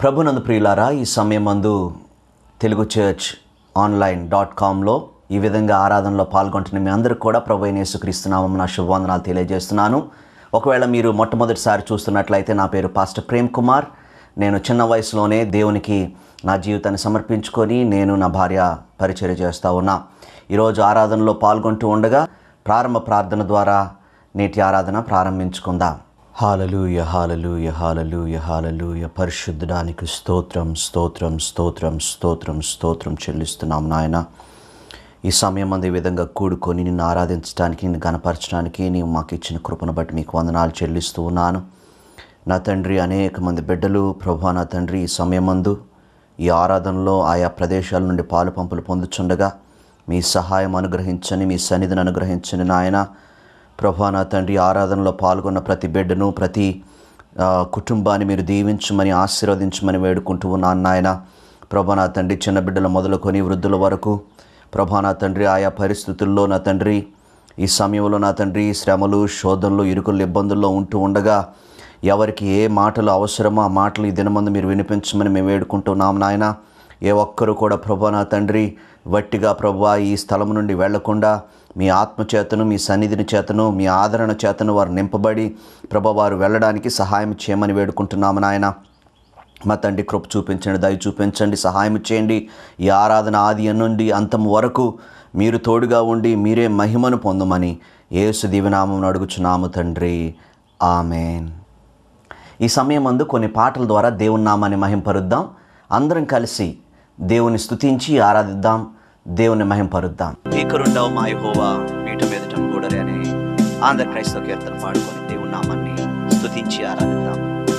ప్రభునందు ప్రియులారా ఈ సమయమందు తెలుగు చర్చ్ ఆన్లైన్ డాట్ కామ్లో ఈ విధంగా ఆరాధనలో పాల్గొంటున్న మీ అందరికీ కూడా ప్రభు అయిన యేసుక్రీస్తునామం నా శుభవందనాలు తెలియజేస్తున్నాను ఒకవేళ మీరు మొట్టమొదటిసారి చూస్తున్నట్లయితే నా పేరు పాస్టర్ ప్రేమ్ కుమార్ నేను చిన్న వయసులోనే దేవునికి నా జీవితాన్ని సమర్పించుకొని నేను నా భార్య పరిచర్య చేస్తూ ఉన్నా ఈరోజు ఆరాధనలో పాల్గొంటూ ఉండగా ప్రారంభ ప్రార్థన ద్వారా నేటి ఆరాధన ప్రారంభించుకుందాం హాలలుయ హాలలుయ హాలలుయ హాలలుయ పరిశుద్ధడానికి స్తోత్రం స్తోత్రం స్తోత్రం స్తోత్రం స్తోత్రం చెల్లిస్తున్నాం నాయన ఈ సమయం అందు ఈ విధంగా కూడుకొని నిన్ను ఆరాధించడానికి నిన్ను గనపరచడానికి నీవు మాకు ఇచ్చిన కృపను బట్టి మీకు వందనాలు చెల్లిస్తూ ఉన్నాను నా తండ్రి అనేక మంది బిడ్డలు ప్రభా నా తండ్రి ఈ సమయమందు ఈ ఆరాధనలో ఆయా ప్రదేశాల నుండి పాలు పంపులు పొందుచుండగా మీ సహాయం అనుగ్రహించని మీ సన్నిధిని అనుగ్రహించని నాయన ప్రభా నా తండ్రి ఆరాధనలో పాల్గొన్న ప్రతి బిడ్డను ప్రతి ఆ, కుటుంబాన్ని మీరు దీవించమని ఆశీర్వదించమని వేడుకుంటూ ఉన్నాను నాయన ప్రభా నా తండ్రి చిన్న బిడ్డలు మొదలుకొని వృద్ధుల వరకు ప్రభా నా తండ్రి ఆయా పరిస్థితుల్లో నా తండ్రి ఈ సమయంలో నా తండ్రి శ్రమలు శోధనలు ఇరుకులు ఇబ్బందుల్లో ఉంటూ ఉండగా ఎవరికి ఏ మాటలు అవసరమో ఆ మాటలు ఈ దినమందు మీరు వినిపించమని మేము వేడుకుంటున్నాం నాయన ఏ ఒక్కరు కూడా ప్రభా నా తండ్రి వట్టిగా ప్రభా ఈ స్థలం నుండి వెళ్లకుండా మీ ఆత్మ చేతను మీ సన్నిధిని చేతను మీ ఆదరణ చేతను వారు నింపబడి ప్రభా వారు వెళ్ళడానికి సహాయం చేయమని వేడుకుంటున్నాము నాయన మా తండ్రి కృప చూపించండి దయ చూపించండి సహాయం చేయండి ఈ ఆరాధన ఆది నుండి అంతం వరకు మీరు తోడుగా ఉండి మీరే మహిమను పొందమని యేసు దివనామం అడుగుచున్నాము తండ్రి ఆమెన్ ఈ సమయం అందు కొన్ని పాటల ద్వారా దేవుని నామాన్ని మహింపరుద్దాం అందరం కలిసి దేవుని స్తుతించి ఆరాధిద్దాం దేవుని మహింపరుద్దాం భీకరుండవు మా యెహోవా పీఠ మీదటం కూడరే అనే ఆంధ్ర క్రైస్తవ కీర్తన పాడుకొని దేవుని నామాన్ని స్తుతించి ఆరాధిద్దాం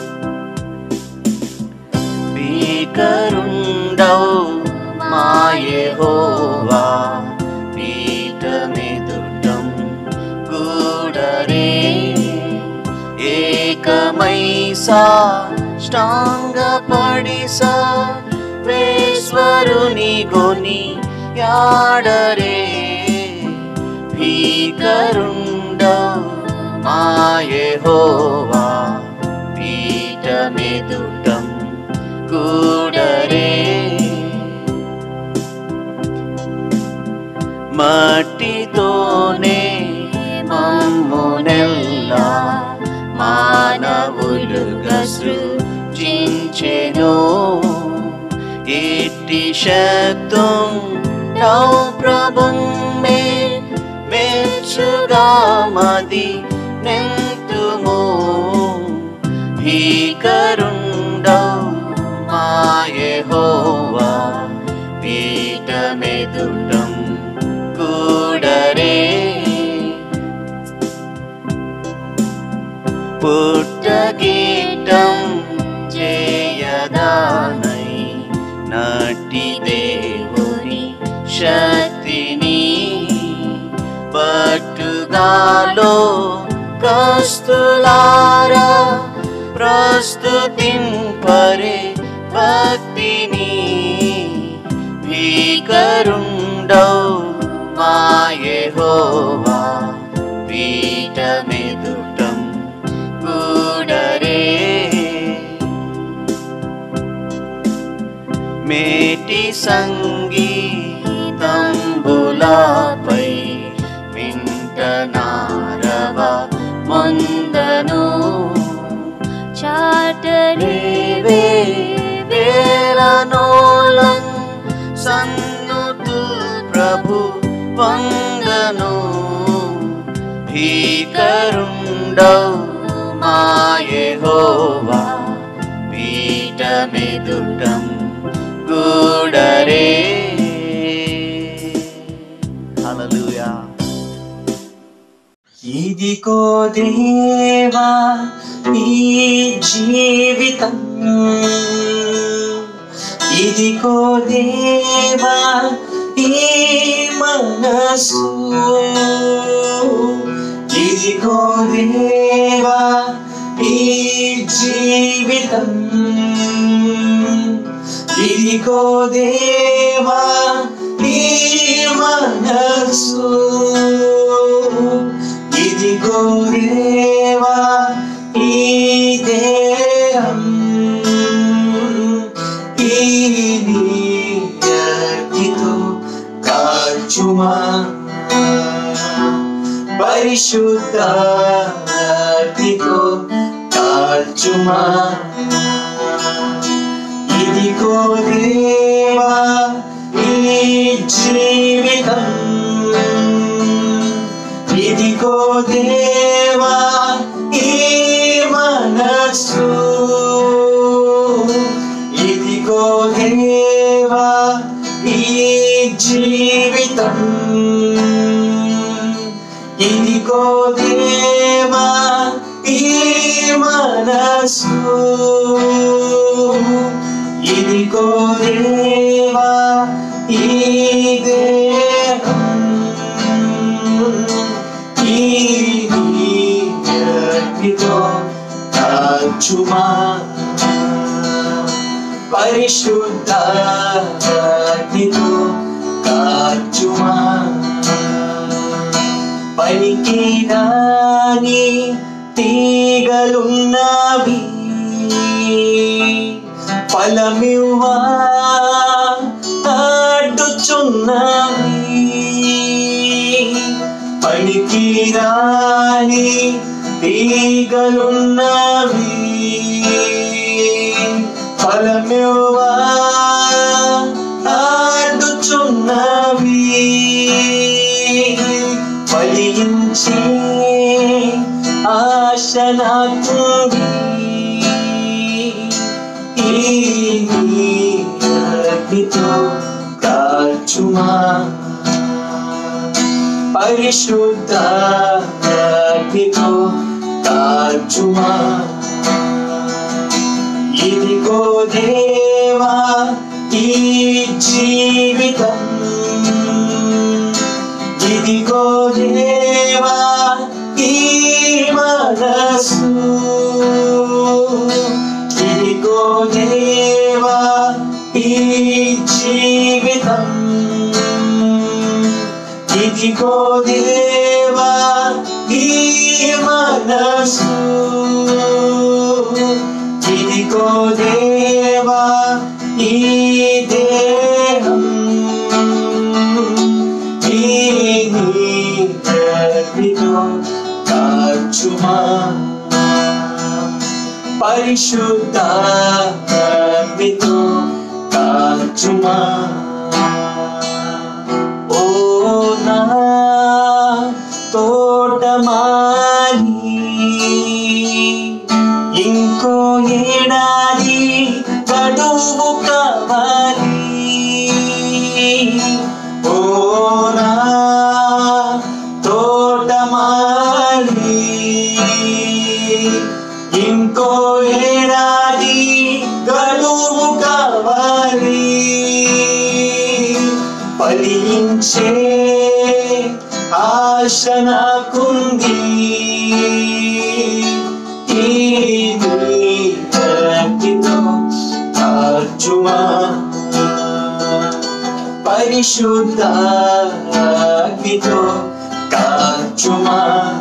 భీకరుండవు మా యెహోవా పీఠ మీదటం కూడరే ఏకమైసా స్టాంగపడిసా వేశ్వరుని గొని యాడరే భీకరుండవు మాయెహోవా పీఠమెదుటం కూడరే మట్టితోనే మమ్మునెల్లా మానవులుగా సృజించెను ఇట్టి శక్తం నౌ ప్రభుం మే మెచ్చుగా మది నెంతుము భీకరుండవు మాయెహోవా పీఠమెదుటం కూడరే పుట్టగీటం చేయదానై నటి దేవుని శక్తిని పట్టుగాలో కస్తులారా ప్రస్తుతింపరే భక్తిని భీకరుండవు మాయెహోవా పీఠమెదుటం కూడరే మేటి సంగీతంబులపై వింటనారవ మందను చాటరే వేలనోలం సన్నుతు ప్రభు వందను భీకరుండవు మాయెహోవా పీఠమెదుటం గూడరే హల్లెలూయా ఇదిగో దేవా ఈ జీవితం ఇదిగో దేవా ఈ మనసు ఇదిగో దేవా ఈ జీవితం ఇదిగో దేవా ఈ మనసు ఇదిగో దేవా ఈ దేహం ఈ నీ అగ్నితో కాల్చుమా పరిశుద్ధ అగ్నితో కాల్చుమా ఇదిగో దేవా ఈ జీవితం ఇదిగో దేవా ఈ మనసు ఇదిగో దేవా ఈ జీవితం ఇదిగో దేవా ఈ మనసు ఇదిగో దేవా ఈ దేహం ఈ అగ్నితో కాల్చుమా పరిశుద్ధ అగ్నితో కాల్చుమా పనికి రాని తీగలున్నవి ఫలమివ్వా అడ్డుచున్నవి పనికి రాని తీగలున్నవి ఫలమివ్వా ఆడుచున్నవి ఫలించే ఆశ నాకుంది ఈ నీ అగ్నితో కాల్చుమా పరిశుద్ధ అగ్నితో కాల్చుమా ఇదిగో దేవా ఈ జీవితం ఇదిగో దేవా ఈ మనసు ఇదిగో దేవా ఈ జీవితం ఇదిగో దేవా ఈ మనసు ఇదిగో దేవా ఈ దేహం ఈ నీ అగ్నితో కాల్చుమా పరిశుద్ధ అగ్నితో కాల్చుమా ఓ నా తోటమాలి ఇంకో ఏడాది గడువు కావాలి ఓ నా తోటమాలి ఇంకో ఏడాది గడువు కావాలి ఫలించే ఆశ నాకుంది ఈ నీ అగ్నితో కాల్చుమా పరిశుద్ధ అగ్నితో కాల్చుమా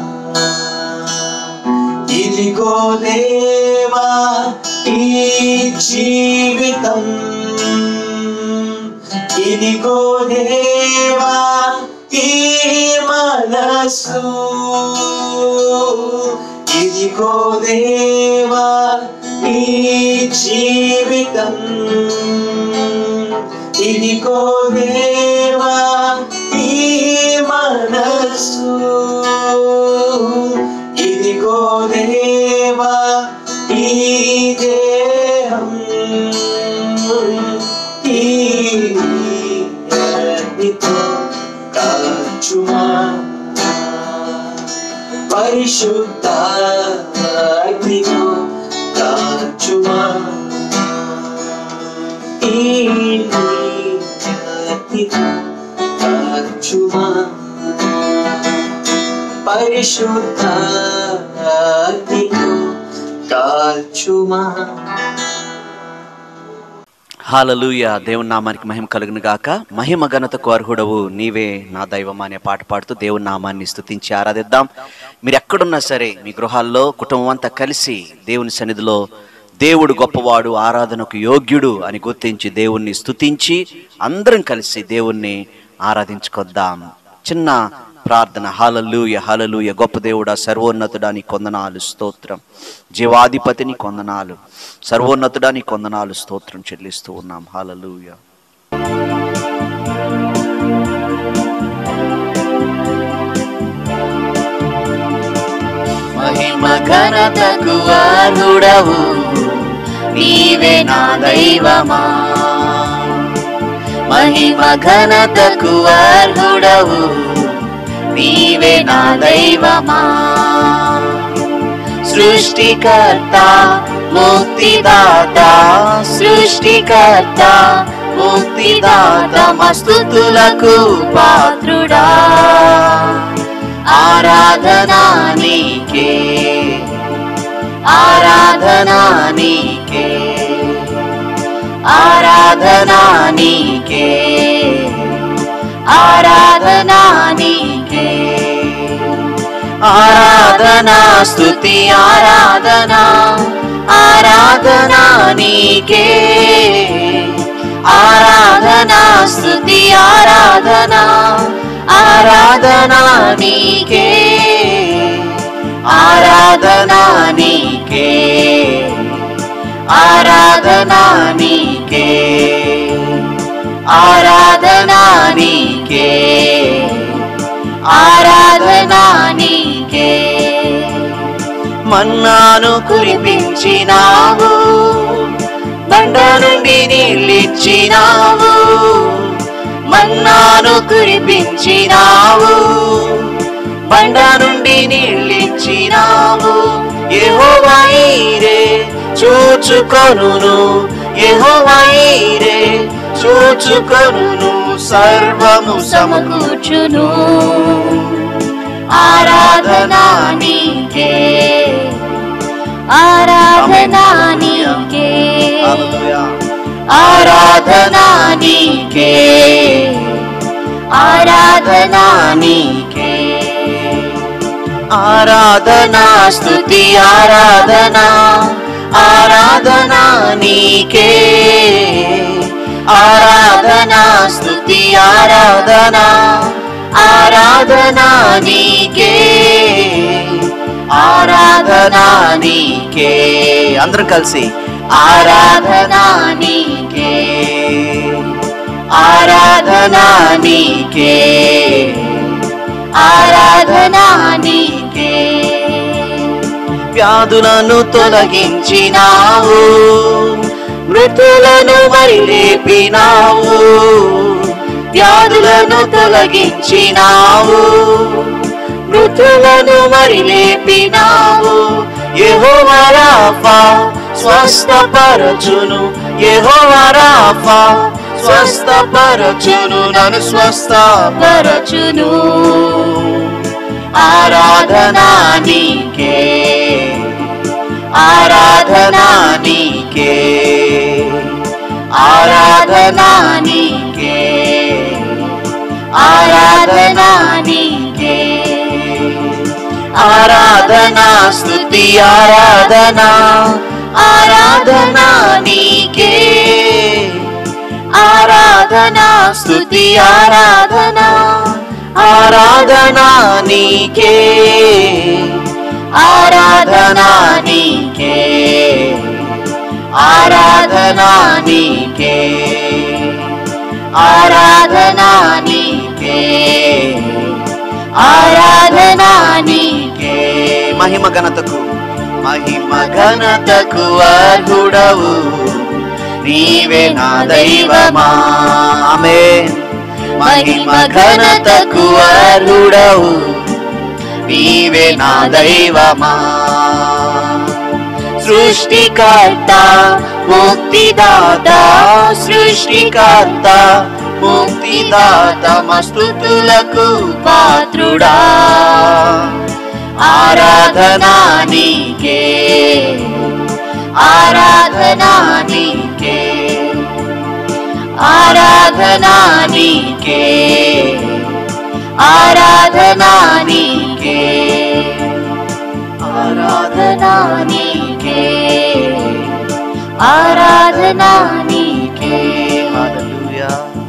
ఇదిగో దేవా ఈ జీవితం ఇదిగో దేవా ఈ మనసు ఇదిగో దేవా ఈ జీవితం ఇదిగో దేవా ఈ మనసు ఇదిగో దేవా ఈ దేహం ఈ అగ్నితో కాల్చుమా పరిశుద్ధ అగ్నితో కాల్చుమా ఈ అగ్నితో కాల్చుమా పరిశుద్ధ అగ్నితో కాల్చుమా హాలలుయ దేవుని నామానికి మహిమ కలుగును గాక మహిమ ఘనతకు అర్హుడవు నీవే నా దైవం అనే పాట పాడుతూ దేవుని నామాన్ని స్తుతించి ఆరాధిద్దాం మీరు ఎక్కడున్నా సరే మీ గృహాల్లో కుటుంబం అంతా కలిసి దేవుని సన్నిధిలో దేవుడు గొప్పవాడు ఆరాధనకు యోగ్యుడు అని గుర్తించి దేవుణ్ణి స్తుతించి అందరం కలిసి దేవుణ్ణి ఆరాధించుకొద్దాం చిన్న ప్రార్థన హాలలుయ హాలలుయ గొప్ప దేవుడా సర్వోన్నతుడా నీ కొందనాలు స్తోత్రం జీవాధిపతిని కొందనాలు సర్వోన్నతుడా నీ కొందనాలు స్తోత్రం చెల్లిస్తూ ఉన్నాం హాలలుయ మహిమ ఘనతకు అర్హుడవు నీవే నా దైవమా మహిమ ఘనతకు అర్హుడవు నీవే నా దైవమా సృష్టికర్త ముక్తిదాత సృష్టికర్త ముక్తిదాత మస్తుతులకు పాత్రుడా ఆరాధనా నీకే ఆరాధనా నీకే ఆరాధనా నీకే ఆరాధనా నీకే ఆరాధనా స్తుతి ఆరాధనా ఆరాధనా నీకే ఆరాధనా స్తుతి ఆరాధనా ఆరాధనా నీకే ఆరాధనా నీకే ఆరాధనా నీకే ఆరాధనా నీకే ఆరాధనా నీకే మన్నాను కురిపించినావు బండ నుండి నీళ్ళిచ్చినావు మన్నాను కురిపించినావు బండ నుండి నీళ్ళిచ్చినావు యెహోవాయీరే చూచుకొనును యెహోవాయీరే చూచుకొనును సర్వము సమకూర్చును ఆరాధనా నీకే ఆరాధనా నీకే ఆరాధనా నీకే ఆరాధనా నీకే ఆరాధనా స్తుతి ఆరాధనా ఆరాధనా నీకే ఆరాధనా స్తుతి ఆరాధనా ఆరాధనా నీకే ఆరాధనా నీకే అందరం కలిసి ఆరాధనా నీకే ఆరాధనా నీకే ఆరాధనా నీకే వ్యాధులను తొలగించినావు మృతులను మరి లేపినావు వ్యాధులను తొలగించినావు మృతులను మరి లేపినావు యెహోవారాఫా స్వస్థపరచును యెహోవారాఫా స్వస్థపరచును నన్ను స్వస్థపరచును ఆరాధనా నీకే ఆరాధనా నీకే ఆరాధనా నీకే ఆరాధనా నీకే ఆరాధనా స్తుతి ఆరాధనా ఆరాధనా నీకే ఆరాధనా స్తుతి ఆరాధనా ఆరాధనా నీకే ఆరాధనా నీకే ఆరాధనా నీకే ఆరాధనా నీకే ఆరాధనా నీకే మహిమ ఘనతకు మహిమ ఘనతకు అర్హుడవు నీవే నా దైవమా ఆమె మహిమ ఘనతకు అర్హుడవు నీవే నా దైవమా సృష్టికర్త ముక్తిదాత సృష్టికర్త ముక్తిదాత మస్తుతులకు పాత్రుడా ఆరాధనా నీకే ఆరాధనా నీకే ఆరాధనా నీకే ఆరాధనా నీకే ఆరాధనా నీకే ఆరాధనా నీకే hallelujah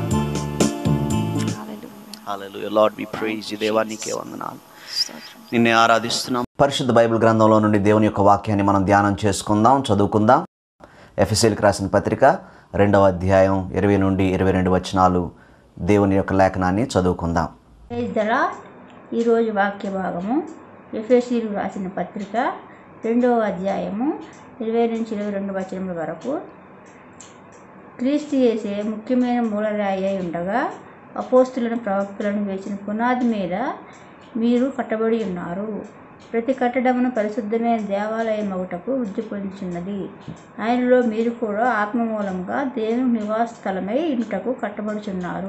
hallelujah lord we praise you దేవా నీకే వందనాలు నిన్నే ఆరాధిస్తున్నాం పరిశుద్ధ బైబిల్ గ్రంథంలో నుండి దేవుని యొక్క వాక్యాన్ని మనం ధ్యానం చేసుకుందాం చదువుకుందాం ఎఫ్ఎస్ఎల్కి రాసిన పత్రిక రెండవ అధ్యాయం ఇరవై నుండి ఇరవై రెండు వచనాలు దేవుని యొక్క లేఖనాన్ని చదువుకుందాం ప్రైజ్ ద లార్డ్ ఈరోజు వాక్య భాగము ఎఫ్ఎస్సీలు రాసిన పత్రిక రెండవ అధ్యాయము ఇరవై నుంచి ఇరవై రెండు వచనముల వరకు క్రీస్తు చేసే ముఖ్యమైన మూలరాయి అయి ఉండగా అపోస్తులను ప్రవక్తులను వేసిన పునాది మీద మీరు కట్టబడి ఉన్నారు ప్రతి కట్టడమును పరిశుద్ధమైన దేవాలయం ఒకటకు వృద్ధి పొందుచున్నది ఆయనలో మీరు కూడా ఆత్మ మూలంగా దేవుని నివాస స్థలమై ఇంటకు కట్టబడుచున్నారు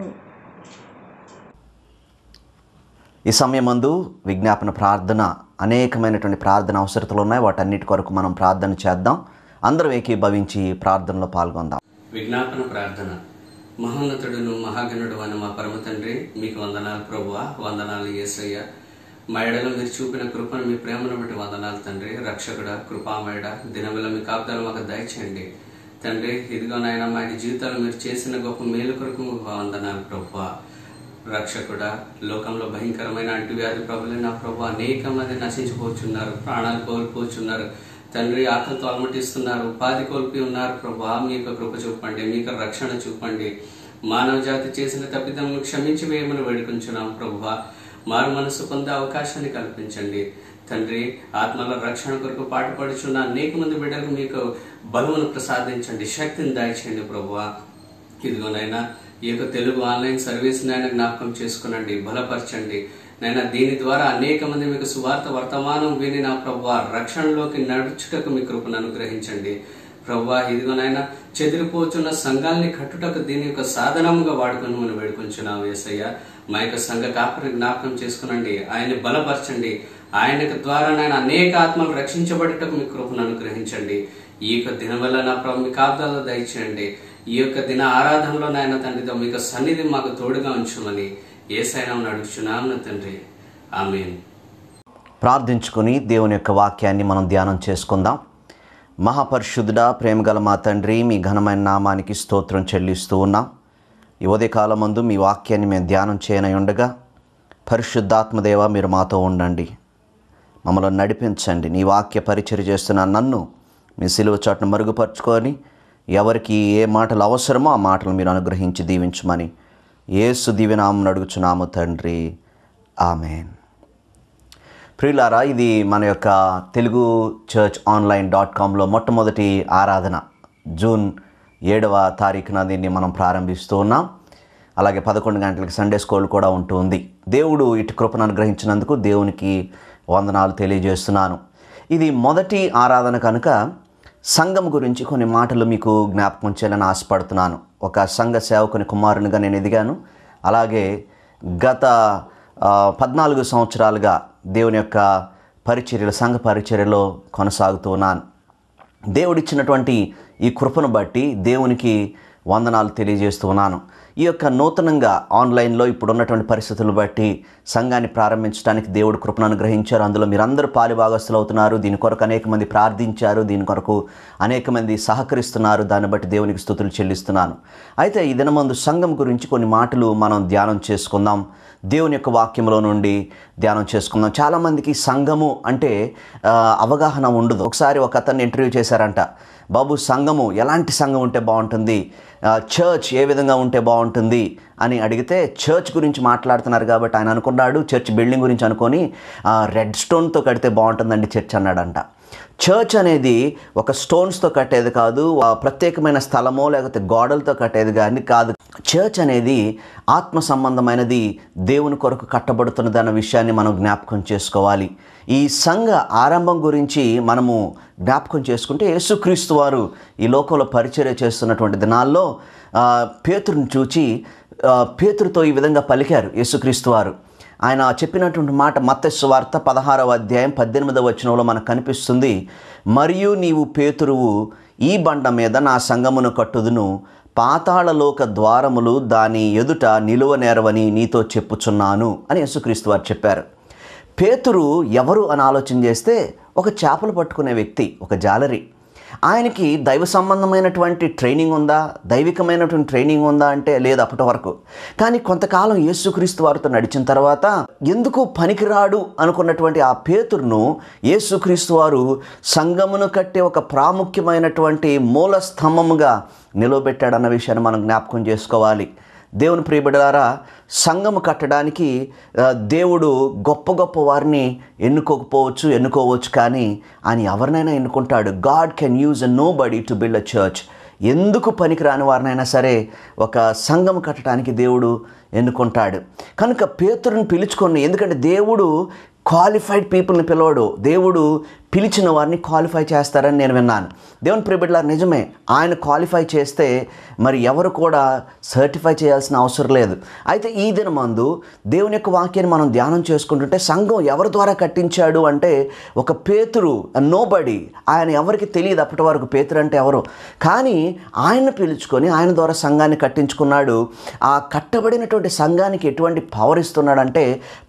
ఈ సమయమందు విజ్ఞాపన ప్రార్థన అనేకమైనటువంటి ప్రార్థన అవసరతలు ఉన్నాయి వాటన్నిటి కొరకు మనం ప్రార్థన చేద్దాం అందరం ఏకీభవించి ప్రార్థనలో పాల్గొందాం విజ్ఞాపన ప్రార్థన మహోన్నతుడును మహాగణుడు అని మా పరమ తండ్రి మీకు వందనాలు ప్రభువా వందనాలు యేసయ్య మా ఎడలో మీరు చూపిన కృపను మీ ప్రేమను బట్టి వందనాలు తండ్రి రక్షకుడ కృపామయుడ దినవిల మీ కాపుదలు మాకు దయచేయండి తండ్రి ఇదిగో నాయన మా యొక్క జీవితాలు మీరు చేసిన గొప్ప మేలు కొరకు మీకు వందనాలు ప్రభువా రక్షకుడ లోకంలో భయంకరమైన అంటువ్యాధి ప్రభులైన ప్రభు అనేక మంది నశించిపోతున్నారు ప్రాణాలు కోల్పోతున్నారు తండ్రి ఆకలితో అలమటిస్తున్నారు ఉపాధి కోల్పి ఉన్నారు ప్రభు మీ యొక్క కృప చూపండి మీ యొక్క రక్షణ చూపండి మానవ జాతి చేసిన తప్పిదములను క్షమించి వేయమని వేడుకుంటున్నాం ప్రభు మారు మనసు పొందే అవకాశాన్ని కల్పించండి తండ్రి ఆత్మల రక్షణ కొరకు పాటుపడుచున్న అనేక మంది బిడ్డలకు మీకు బలమును ప్రసాదించండి శక్తిని దయచేయండి ప్రభువా ఇదిగోనైనా ఈ యొక్క తెలుగు ఆన్లైన్ సర్వీస్ నాయన జ్ఞాపకం చేసుకునండి బలపరచండి నైనా దీని ద్వారా అనేక మంది మీకు సువార్త వర్తమానం విని నా ప్రభు రక్షణలోకి నడుచుటకు మీ కృపను అనుగ్రహించండి ప్రభు ఇదిగోనైనా చెదిరిపోతున్న సంఘాల్ని కట్టుటకు దీని యొక్క సాధనముగా వాడుకొని మనం వేడుకొంచున్నాం వేసయ్య మా యొక్క సంఘ కాపరి జ్ఞాపకం చేసుకునండి ఆయన్ని బలపరచండి ఆయన ద్వారా నాయన అనేక ఆత్మలు రక్షించబడటకు మీ కృపను అనుగ్రహించండి ఈ యొక్క దినం వల్ల నా ప్రభు మీ కాపుదల దయచేయండి ఈ యొక్క దిన ఆరాధనలో నాయన తండ్రితో మీ యొక్క సన్నిధి మాకు తోడుగా ఉంచమని ఏ సైనం అడుగుచున్నాను తండ్రి ఆమెన్ ప్రార్థించుకొని దేవుని యొక్క వాక్యాన్ని మనం ధ్యానం చేసుకుందాం మహాపరిశుద్ధుడా ప్రేమగల మా తండ్రి మీ ఘనమైన నామానికి స్తోత్రం చెల్లిస్తూ ఉన్నాం ఈ ఉదయకాలమందు మీ వాక్యాన్ని మేము ధ్యానం చేయనై ఉండగా పరిశుద్ధాత్మదేవ మీరు మాతో ఉండండి మమ్మల్ని నడిపించండి నీ వాక్య పరిచయం చేస్తున్న నన్ను మీ సిలువ చోటును మరుగుపరుచుకొని ఎవరికి ఏ మాటలు అవసరమో ఆ మాటలు మీరు అనుగ్రహించి దీవించమని ఏసు దీవెనామం అడుగుచున్నాము తండ్రి ఆమెన్ ప్రియులారా ఇది మన యొక్క తెలుగు చర్చ్ ఆన్లైన్ డాట్ కామ్లో మొట్టమొదటి ఆరాధన జూన్ ఏడవ తారీఖున దీన్ని మనం ప్రారంభిస్తూ ఉన్నాం అలాగే పదకొండు గంటలకి సండే స్కూల్ కూడా ఉంటుంది దేవుడు ఇటు కృపను అనుగ్రహించినందుకు దేవునికి వందనాలు తెలియజేస్తున్నాను ఇది మొదటి ఆరాధన కనుక సంఘం గురించి కొన్ని మాటలు మీకు జ్ఞాపకం చేయాలని ఆశపడుతున్నాను ఒక సంఘ సేవకుని కుమారునిగా నేను ఎదిగాను అలాగే గత ఆ, పద్నాలుగు సంవత్సరాలుగా దేవుని యొక్క పరిచర్యలు సంఘ పరిచర్యలో కొనసాగుతూ ఉన్నాను దేవుడిచ్చినటువంటి ఈ కృపను బట్టి దేవునికి వందనాలు తెలియజేస్తూ ఉన్నాను ఈ యొక్క నూతనంగా ఆన్లైన్లో ఇప్పుడు ఉన్నటువంటి పరిస్థితులను బట్టి సంఘాన్ని ప్రారంభించడానికి దేవుడు కృపను అనుగ్రహించారు అందులో మీరందరూ పాలిభాగస్తులు అవుతున్నారు దీని కొరకు అనేక మంది ప్రార్థించారు దీని కొరకు అనేక మంది సహకరిస్తున్నారు దాన్ని బట్టి దేవునికి స్థుతులు చెల్లిస్తున్నాను అయితే ఈ దినమందు సంఘం గురించి కొన్ని మాటలు మనం ధ్యానం చేసుకుందాం దేవుని యొక్క వాక్యంలో నుండి ధ్యానం చేసుకుందాం చాలామందికి సంఘము అంటే ఆ, అవగాహన ఉండదు ఒకసారి ఒక అతన్ని ఇంటర్వ్యూ చేశారంట బాబు సంఘము ఎలాంటి సంఘం ఉంటే బాగుంటుంది ఆ, చర్చ్ ఏ విధంగా ఉంటే బాగుంటుంది అని అడిగితే చర్చ్ గురించి మాట్లాడుతున్నారు కాబట్టి ఆయన అనుకున్నాడు చర్చ్ బిల్డింగ్ గురించి అనుకొని ఆ, రెడ్ స్టోన్తో కడితే బాగుంటుందండి చర్చ్ అన్నాడంట చర్చ్ అనేది ఒక స్టోన్స్తో కట్టేది కాదు ఆ ప్రత్యేకమైన స్థలమో లేకపోతే గోడలతో కట్టేది కానీ కాదు చర్చ్ అనేది ఆత్మ సంబంధమైనది దేవుని కొరకు కట్టబడుతున్నది అన్న విషయాన్ని మనం జ్ఞాపకం చేసుకోవాలి ఈ సంఘ ఆరంభం గురించి మనము జ్ఞాపకం చేసుకుంటే యేసుక్రీస్తు వారు ఈ లోకంలో పరిచర్య చేస్తున్నటువంటి దినాల్లో ఆ, పేతురుని చూచి ఆ, పేతురుతో ఈ విధంగా పలికారు యేసుక్రీస్తు వారు ఆయన చెప్పినటువంటి మాట మత్తస్సు వార్త పదహారవ అధ్యాయం పద్దెనిమిదవ వచనంలో మనకు కనిపిస్తుంది మరియు నీవు పేతురువు ఈ బండ మీద నా సంగమును కట్టుదును పాతాళలోక ద్వారములు దాని ఎదుట నిలువ నేరవని నీతో చెప్పుచున్నాను అని యేసుక్రీస్తు వారు చెప్పారు పేతురు ఎవరు అని ఆలోచన చేస్తే ఒక చేపలు పట్టుకునే వ్యక్తి ఒక జాలరి ఆయనకి దైవ సంబంధమైనటువంటి ట్రైనింగ్ ఉందా దైవికమైనటువంటి ట్రైనింగ్ ఉందా అంటే లేదు అప్పటి వరకు కానీ కొంతకాలం యేసుక్రీస్తు వారితో నడిచిన తర్వాత ఎందుకు పనికిరాడు అనుకున్నటువంటి ఆ పేతురును యేసుక్రీస్తు వారు సంగమును కట్టే ఒక ప్రాముఖ్యమైనటువంటి మూల స్తంభముగా నిలవబెట్టాడన్న విషయాన్ని మనం జ్ఞాపకం చేసుకోవాలి దేవుని ప్రియబిడలారా సంఘము కట్టడానికి ఆ, దేవుడు గొప్ప గొప్ప వారిని ఎన్నుకోకపోవచ్చు ఎన్నుకోవచ్చు కానీ ఆయన ఎవరినైనా ఎన్నుకుంటాడు God can use a nobody to build a church ఎందుకు పనికిరాని వారినైనా సరే ఒక సంఘం కట్టడానికి దేవుడు ఎన్నుకుంటాడు కనుక పేతురుని పిలుచుకొని ఎందుకంటే దేవుడు క్వాలిఫైడ్ పీపుల్ని పిలవడు దేవుడు పిలిచిన వారిని క్వాలిఫై చేస్తారని నేను విన్నాను దేవుని ప్రిబిడ్ల నిజమే ఆయన క్వాలిఫై చేస్తే మరి ఎవరు కూడా సర్టిఫై చేయాల్సిన అవసరం లేదు అయితే ఈ దినమందు దేవుని యొక్క వాక్యాన్ని మనం ధ్యానం చేసుకుంటుంటే సంఘం ఎవరి ద్వారా కట్టించాడు అంటే ఒక పేతురు నోబడి ఆయన ఎవరికి తెలియదు అప్పటి వరకు పేతురు అంటే ఎవరు కానీ ఆయన పిలుచుకొని ఆయన ద్వారా సంఘాన్ని కట్టించుకున్నాడు ఆ కట్టబడినటువంటి సంఘానికి ఎటువంటి పవర్ ఇస్తున్నాడంటే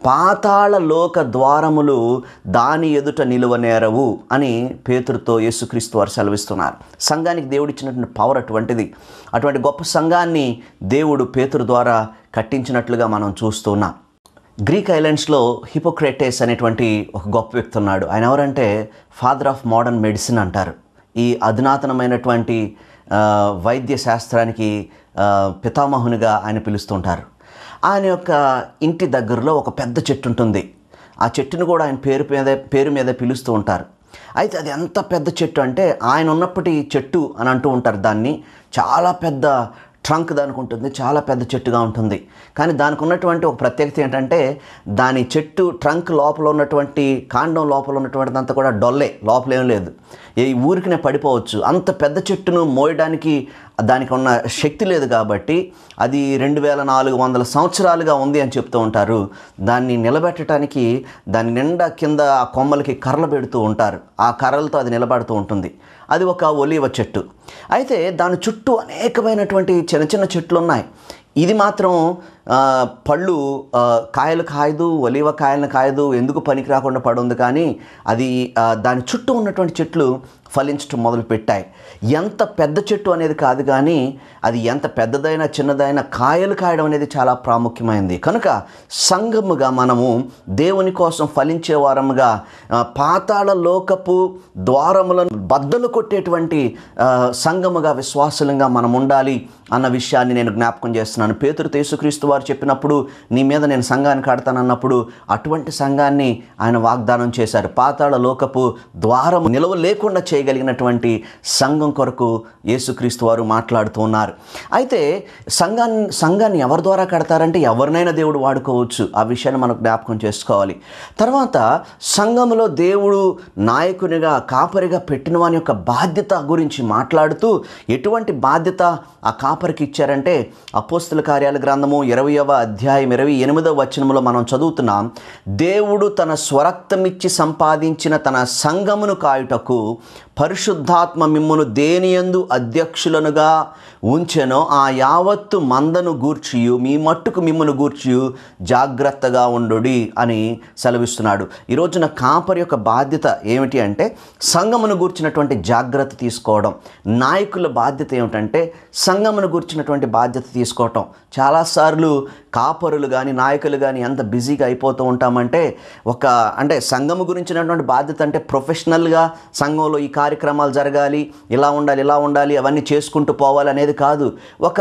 పాతాళ లోక ద్వారములు దాని ఎదుట నిలువనేరవు అని పేతురుతో యేసుక్రీస్తు వారు సెలవిస్తున్నారు సంఘానికి దేవుడు ఇచ్చినటువంటి పవర్ అటువంటిది అటువంటి గొప్ప సంఘాన్ని దేవుడు పేతురు ద్వారా కట్టించినట్లుగా మనం చూస్తున్నాం గ్రీక్ ఐలాండ్స్లో హిపోక్రేటేస్ అనేటువంటి ఒక గొప్ప వ్యక్తి ఉన్నాడు ఆయన ఎవరంటే ఫాదర్ ఆఫ్ మోడర్న్ మెడిసిన్ అంటారు ఈ అధునాతనమైనటువంటి ఆ, వైద్య శాస్త్రానికి ఆ, పితామహునిగా ఆయన పిలుస్తుంటారు ఆయన యొక్క ఇంటి దగ్గరలో ఒక పెద్ద చెట్టు ఉంటుంది ఆ చెట్టును కూడా ఆయన పేరు మీద పేరు మీద పిలుస్తూ ఉంటారు అయితే అది ఎంత పెద్ద చెట్టు అంటే ఆయన ఉన్నప్పటి చెట్టు అని అంటూ ఉంటారు దాన్ని చాలా పెద్ద ట్రంక్ దానికి ఉంటుంది చాలా పెద్ద చెట్టుగా ఉంటుంది కానీ దానికి ఉన్నటువంటి ఒక ప్రత్యేకత ఏంటంటే దాని చెట్టు ట్రంక్ లోపల ఉన్నటువంటి కాండం లోపల ఉన్నటువంటిది అంతా కూడా డొల్లే లోపల ఏం లేదు ఈ ఊరికినే పడిపోవచ్చు అంత పెద్ద చెట్టును మోయడానికి దానికి ఉన్న శక్తి లేదు కాబట్టి అది రెండు వేల నాలుగు వందల సంవత్సరాలుగా ఉంది అని చెప్తూ ఉంటారు దాన్ని నిలబెట్టడానికి దాని నిండా కింద ఆ కొమ్మలకి కర్రలు పెడుతూ ఉంటారు ఆ కర్రలతో అది నిలబడుతూ ఉంటుంది అది ఒక ఒలివ చెట్టు అయితే దాని చుట్టూ అనేకమైనటువంటి చిన్న చిన్న చెట్లు ఉన్నాయి ఇది మాత్రం ఆ, పళ్ళు ఆ, కాయలు కాయదు ఒలివ కాయలను కాయదు ఎందుకు పనికి రాకుండా పడుంది కానీ అది ఆ, దాని చుట్టూ ఉన్నటువంటి చెట్లు ఫలించడం మొదలుపెట్టాయి ఎంత పెద్ద చెట్టు అనేది కాదు కానీ అది ఎంత పెద్దదైనా చిన్నదైనా కాయలు కాయడం అనేది చాలా ప్రాముఖ్యమైనది కనుక సంఘముగా మనము దేవుని కోసం ఫలించే వారముగా ఆ, పాతాళ లోకపు ద్వారములను బద్దలు కొట్టేటువంటి ఆ, సంఘముగా విశ్వాసులంగా మనం ఉండాలి అన్న విషయాన్ని నేను జ్ఞాపకం చేస్తున్నాను పేతురు యేసుక్రీస్తు వారు చెప్పినప్పుడు నీ మీద నేను సంఘాన్ని కడతానన్నప్పుడు అటువంటి సంఘాన్ని ఆయన వాగ్దానం చేశారు పాతాళ లోకపు ద్వారం నిలవ లేకుండా చేయగలిగినటువంటి సంఘం కొరకు యేసుక్రీస్తు వారు మాట్లాడుతూ ఉన్నారు అయితే సంఘాన్ని సంఘాన్ని ఎవరి ద్వారా కడతారంటే ఎవరినైనా దేవుడు వాడుకోవచ్చు ఆ విషయాన్ని మనం జ్ఞాపకం చేసుకోవాలి తర్వాత సంఘంలో దేవుడు నాయకునిగా కాపరిగా పెట్టిన వాని యొక్క బాధ్యత గురించి మాట్లాడుతూ ఎటువంటి బాధ్యత ఆ కాపరికి ఇచ్చారంటే అపోస్తుల కార్యాల గ్రంథము ఇరవయవ అధ్యాయం ఇరవై ఎనిమిదవ వచనంలో మనం చదువుతున్నాం దేవుడు తన స్వరక్తమిచ్చి సంపాదించిన తన సంఘమును కాయుటకు పరిశుద్ధాత్మ మిమ్మును దేనియందు అధ్యక్షులనుగా ఉంచెనో ఆ యావత్తు మందను గూర్చియు మీ మట్టుకు మిమ్మును గూర్చియు జాగ్రత్తగా ఉండుడి అని సెలవిస్తున్నాడు ఈ రోజున కాపరి యొక్క బాధ్యత ఏమిటి అంటే సంఘమును గూర్చినటువంటి జాగ్రత్త తీసుకోవడం నాయకుల బాధ్యత ఏమిటంటే సంఘమును గూర్చినటువంటి బాధ్యత తీసుకోవటం చాలాసార్లు కాపరులు కానీ నాయకులు కానీ ఎంత బిజీగా అయిపోతూ ఉంటామంటే ఒక అంటే సంఘము గురించినటువంటి బాధ్యత అంటే ప్రొఫెషనల్గా సంఘంలో ఈ కార్యక్రమాలు జరగాలి ఇలా ఉండాలి ఇలా ఉండాలి అవన్నీ చేసుకుంటూ పోవాలి అనేది కాదు ఒక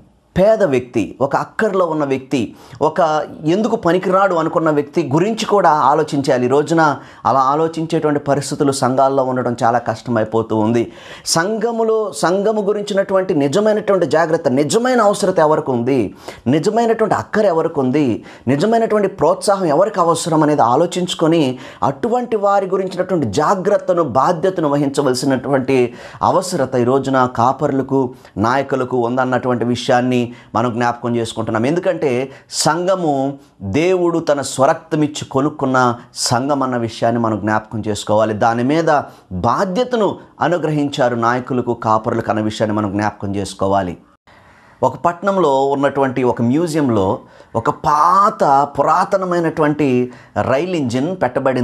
పేద వ్యక్తి ఒక అక్కర్లో ఉన్న వ్యక్తి ఒక ఎందుకు పనికిరాడు అనుకున్న వ్యక్తి గురించి కూడా ఆలోచించాలి ఈ రోజున అలా ఆలోచించేటువంటి పరిస్థితులు సంఘాల్లో ఉండడం చాలా కష్టమైపోతూ ఉంది సంఘములో సంఘము గురించినటువంటి నిజమైనటువంటి జాగ్రత్త నిజమైన అవసరత ఎవరికి ఉంది నిజమైనటువంటి అక్కర ఎవరికి ఉంది నిజమైనటువంటి ప్రోత్సాహం ఎవరికి అవసరం అనేది ఆలోచించుకొని అటువంటి వారి గురించినటువంటి జాగ్రత్తను బాధ్యతను వహించవలసినటువంటి అవసరత ఈ రోజున కాపరులకు నాయకులకు ఉందన్నటువంటి విషయాన్ని మనం జ్ఞాపకం చేసుకుంటున్నాం ఎందుకంటే సంఘము దేవుడు తన స్వరక్తమిచ్చి కొనుక్కున్న సంఘం అన్న విషయాన్ని మనం జ్ఞాపకం చేసుకోవాలి దాని మీద బాధ్యతను అనుగ్రహించారు నాయకులకు కాపరులకు అన్న విషయాన్ని మనం జ్ఞాపకం చేసుకోవాలి ఒక పట్టణంలో ఉన్నటువంటి ఒక మ్యూజియంలో ఒక పాత పురాతనమైనటువంటి రైల్ ఇంజిన్ పెట్టబడింది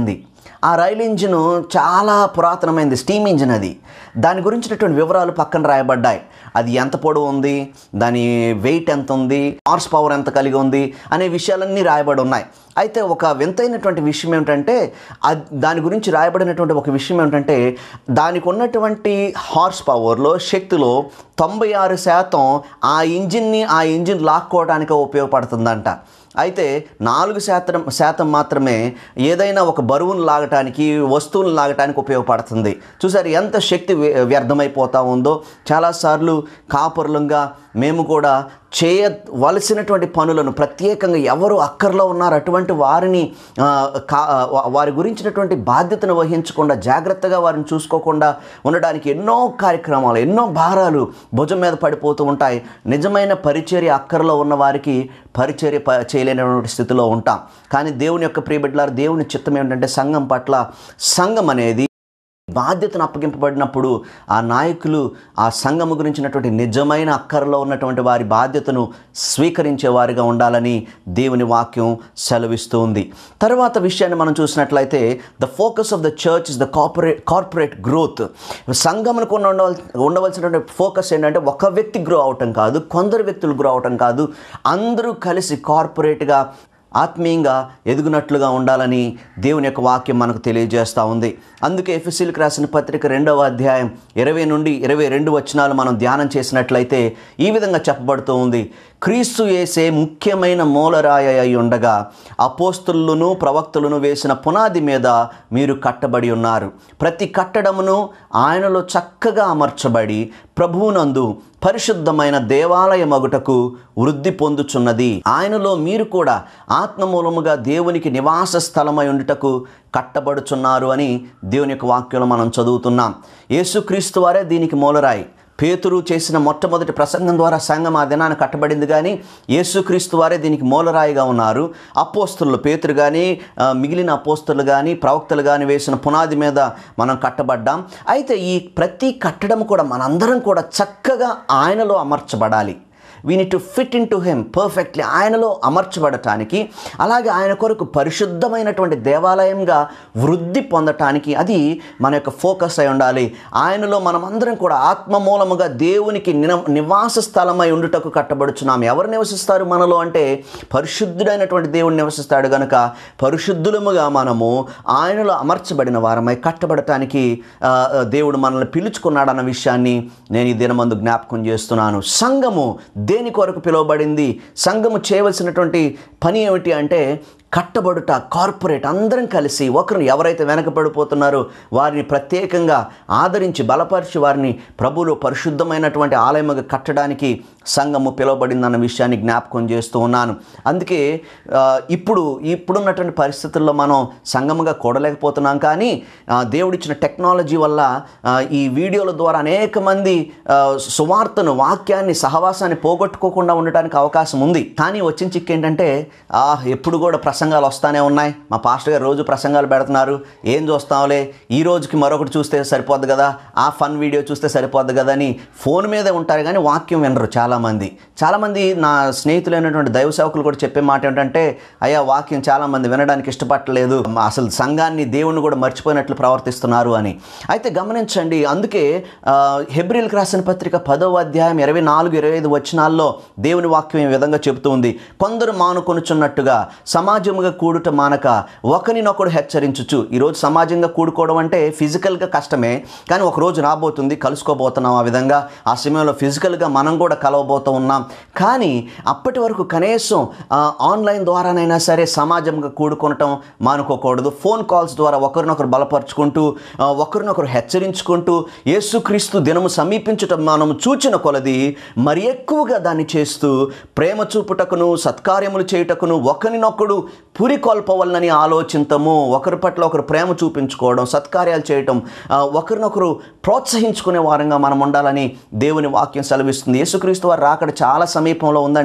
ఆ రైలు ఇంజిన్ చాలా పురాతనమైనది స్టీమ్ ఇంజిన్ అది దాని గురించినటువంటి వివరాలు పక్కన రాయబడ్డాయి అది ఎంత పొడవు ఉంది దాని వెయిట్ ఎంత ఉంది హార్స్ పవర్ ఎంత కలిగి ఉంది అనే విషయాలన్నీ రాయబడి ఉన్నాయి అయితే ఒక వింతైనటువంటి విషయం ఏమిటంటే అద్- దాని గురించి రాయబడినటువంటి ఒక విషయం ఏమిటంటే దానికి ఉన్నటువంటి హార్స్ పవర్లో శక్తిలో తొంభై ఆరు శాతం ఆ ఇంజిన్ని ఆ ఇంజిన్ లాక్కోవడానికి ఉపయోగపడుతుందంట అయితే నాలుగు శాతం శాతం మాత్రమే ఏదైనా ఒక బరువును లాగటానికి వస్తువులను లాగటానికి ఉపయోగపడుతుంది చూసారు ఎంత శక్తి వ్య- వ్యర్థమైపోతా ఉందో చాలాసార్లు కాపురులంగా మేము కూడా చేయవలసినటువంటి పనులను ప్రత్యేకంగా ఎవరు అక్కర్లో ఉన్నారు అటువంటి వారిని ఆ, కా వా- వారి గురించినటువంటి బాధ్యతను వహించకుండా జాగ్రత్తగా వారిని చూసుకోకుండా ఉండడానికి ఎన్నో కార్యక్రమాలు ఎన్నో భారాలు భుజం మీద పడిపోతూ ఉంటాయి నిజమైన పరిచర్య అక్కరలో ఉన్న వారికి పరిచర్య ప చేయలేనటువంటి స్థితిలో ఉంటాం కానీ దేవుని యొక్క ప్రియబిడ్డలారు దేవుని చిత్తం ఏంటంటే సంఘం పట్ల సంఘం అనేది బాధ్యతను అప్పగింపబడినప్పుడు ఆ నాయకులు ఆ సంఘము గురించినటువంటి నిజమైన అక్కరలో ఉన్నటువంటి వారి బాధ్యతను స్వీకరించే వారిగా ఉండాలని దేవుని వాక్యం సెలవిస్తూ ఉంది తర్వాత విషయాన్ని మనం చూసినట్లయితే the focus of the church is the corporate corporate growth సంఘమునకు ఉన్న ఉండవల్ ఉండవలసినటువంటి ఫోకస్ ఏంటంటే ఒక వ్యక్తి గ్రో అవటం కాదు కొందరు వ్యక్తులు గ్రో అవటం కాదు అందరూ కలిసి కార్పొరేట్గా ఆత్మీయంగా ఎదుగునట్లుగా ఉండాలని దేవుని యొక్క వాక్యం మనకు తెలియజేస్తూ ఉంది అందుకే ఎఫ్ఎస్సీలకు రాసిన పత్రిక రెండవ అధ్యాయం ఇరవై నుండి ఇరవై రెండు వచనాలు మనం ధ్యానం చేసినట్లయితే ఈ విధంగా చెప్పబడుతూ ఉంది క్రీస్తు వేసే ముఖ్యమైన మూలరాయ అయి ఉండగా అపోస్తులను ప్రవక్తలను వేసిన పునాది మీద మీరు కట్టబడి ఉన్నారు ప్రతి కట్టడమును ఆయనలో చక్కగా అమర్చబడి ప్రభువునందు పరిశుద్ధమైన దేవాలయ మగుటకు వృద్ధి పొందుచున్నది ఆయనలో మీరు కూడా ఆత్మమూలముగా దేవునికి నివాస స్థలమై ఉండుటకు కట్టబడుచున్నారు అని దేవుని యొక్క వాక్యంలో మనం చదువుతున్నాం యేసుక్రీస్తు వారే దీనికి మూలరాయి పేతురు చేసిన మొట్టమొదటి ప్రసంగం ద్వారా సంఘం ఆ దినాన్ని కట్టబడింది కానీ యేసుక్రీస్తు వారే దీనికి మూలరాయిగా ఉన్నారు అపోస్తులు పేతురు కానీ ఆ, మిగిలిన అపోస్తులు కానీ ప్రవక్తలు కానీ వేసిన పునాది మీద మనం కట్టబడ్డాం అయితే ఈ ప్రతి కట్టడం కూడా మనందరం కూడా చక్కగా ఆయనలో అమర్చబడాలి we need to fit in to him perfectly ఆయనలో అమర్చబడటానికి అలాగే ఆయన కొరకు పరిశుద్ధమైనటువంటి దేవాలయంగా వృద్ధి పొందటానికి అది మన యొక్క ఫోకస్ అయి ఉండాలి ఆయనలో మనమందరం కూడా ఆత్మ మూలముగా దేవునికి నిన నివాస స్థలమై ఉండుటకు కట్టబడుచున్నాం ఎవరు నివసిస్తారు మనలో అంటే పరిశుద్ధుడైనటువంటి దేవుడు నివసిస్తాడు గనుక పరిశుద్ధులముగా మనము ఆయనలో అమర్చబడిన వారమై కట్టబడటానికి ఆ, ఆ, దేవుడు మనల్ని పిలుచుకున్నాడన్న విషయాన్ని నేను ఈ దినమందు జ్ఞాపకం చేస్తున్నాను సంఘము దేని కొరకు పిలువబడింది సంఘము చేయవలసినటువంటి పని ఏమిటి అంటే కట్టబడుట కార్పొరేట్ అందరం కలిసి ఒకరిని ఎవరైతే వెనకబడిపోతున్నారో వారిని ప్రత్యేకంగా ఆదరించి బలపరిచి వారిని ప్రభువులో పరిశుద్ధమైనటువంటి ఆలయముగా కట్టడానికి సంఘము పిలువబడిందన్న విషయాన్ని జ్ఞాపకం చేస్తూ ఉన్నాను అందుకే ఆ, ఇప్పుడు ఇప్పుడున్నటువంటి పరిస్థితుల్లో మనం సంఘముగా కూడలేకపోతున్నాం కానీ ఆ, దేవుడిచ్చిన టెక్నాలజీ వల్ల ఆ, ఈ వీడియోల ద్వారా అనేక మంది ఆ, సువార్తను వాక్యాన్ని సహవాసాన్ని పోగొట్టుకోకుండా ఉండటానికి అవకాశం ఉంది కానీ వచ్చిన చిక్కు ఏంటంటే ఆ, ఎప్పుడు కూడా ప్రసంగాలు వస్తానే ఉన్నాయి మా పాస్టర్ గారు రోజు ప్రసంగాలు పెడుతున్నారు ఏం చూస్తాంలే ఈ రోజుకి మరొకటి చూస్తే సరిపోద్ది కదా ఆ ఫన్ వీడియో చూస్తే సరిపోద్ది కదా అని ఫోన్ మీదే ఉంటారు కానీ వాక్యం వినరు చాలామంది చాలామంది నా స్నేహితులైనటువంటి దైవ సేవకులు కూడా చెప్పే మాట ఏంటంటే అయ్యా వాక్యం చాలామంది వినడానికి ఇష్టపడలేదు అసలు సంఘాన్ని దేవుణ్ణి కూడా మర్చిపోయినట్లు ప్రవర్తిస్తున్నారు అని అయితే గమనించండి అందుకే ఆ, హెబ్రిల్కి రాసిన పత్రిక పదవ అధ్యాయం ఇరవై నాలుగు ఇరవై ఐదు వచనాల్లో దేవుని వాక్యం ఈ విధంగా చెబుతూ ఉంది కొందరు మానుకొనుచున్నట్టుగా సమాజముగా కూడుట మానక ఒకరినొకడు హెచ్చరించుచు ఈరోజు సమాజంగా కూడుకోవడం అంటే ఫిజికల్గా కష్టమే కానీ ఒక రోజు రాబోతుంది కలుసుకోబోతున్నాం ఆ విధంగా ఆ సమయంలో ఫిజికల్గా మనం కూడా కలవబోతూ ఉన్నాం కానీ అప్పటి వరకు కనీసం ఆ, ఆన్లైన్ ద్వారానైనా సరే సమాజంగా కూడుకొనటం మానుకోకూడదు ఫోన్ కాల్స్ ద్వారా ఒకరినొకరు బలపరుచుకుంటూ ఆ, ఒకరినొకరు హెచ్చరించుకుంటూ యేసుక్రీస్తు దినము సమీపించటం మనం చూచిన కొలది మరి ఎక్కువగా దాన్ని చేస్తూ ప్రేమ చూపుటకును సత్కార్యములు చేయుటకును ఒకరినొకడు పురికొల్పవలనని ఆలోచింతము ఒకరి పట్ల ఒకరు ప్రేమ చూపించుకోవడం సత్కార్యాలు చేయటం ఆ, ఒకరినొకరు ప్రోత్సహించుకునే వారంగా మనం ఉండాలని దేవుని వాక్యం సెలవిస్తుంది యేసుక్రీస్తు వారు రాకడ చాలా సమీపంలో ఉందండి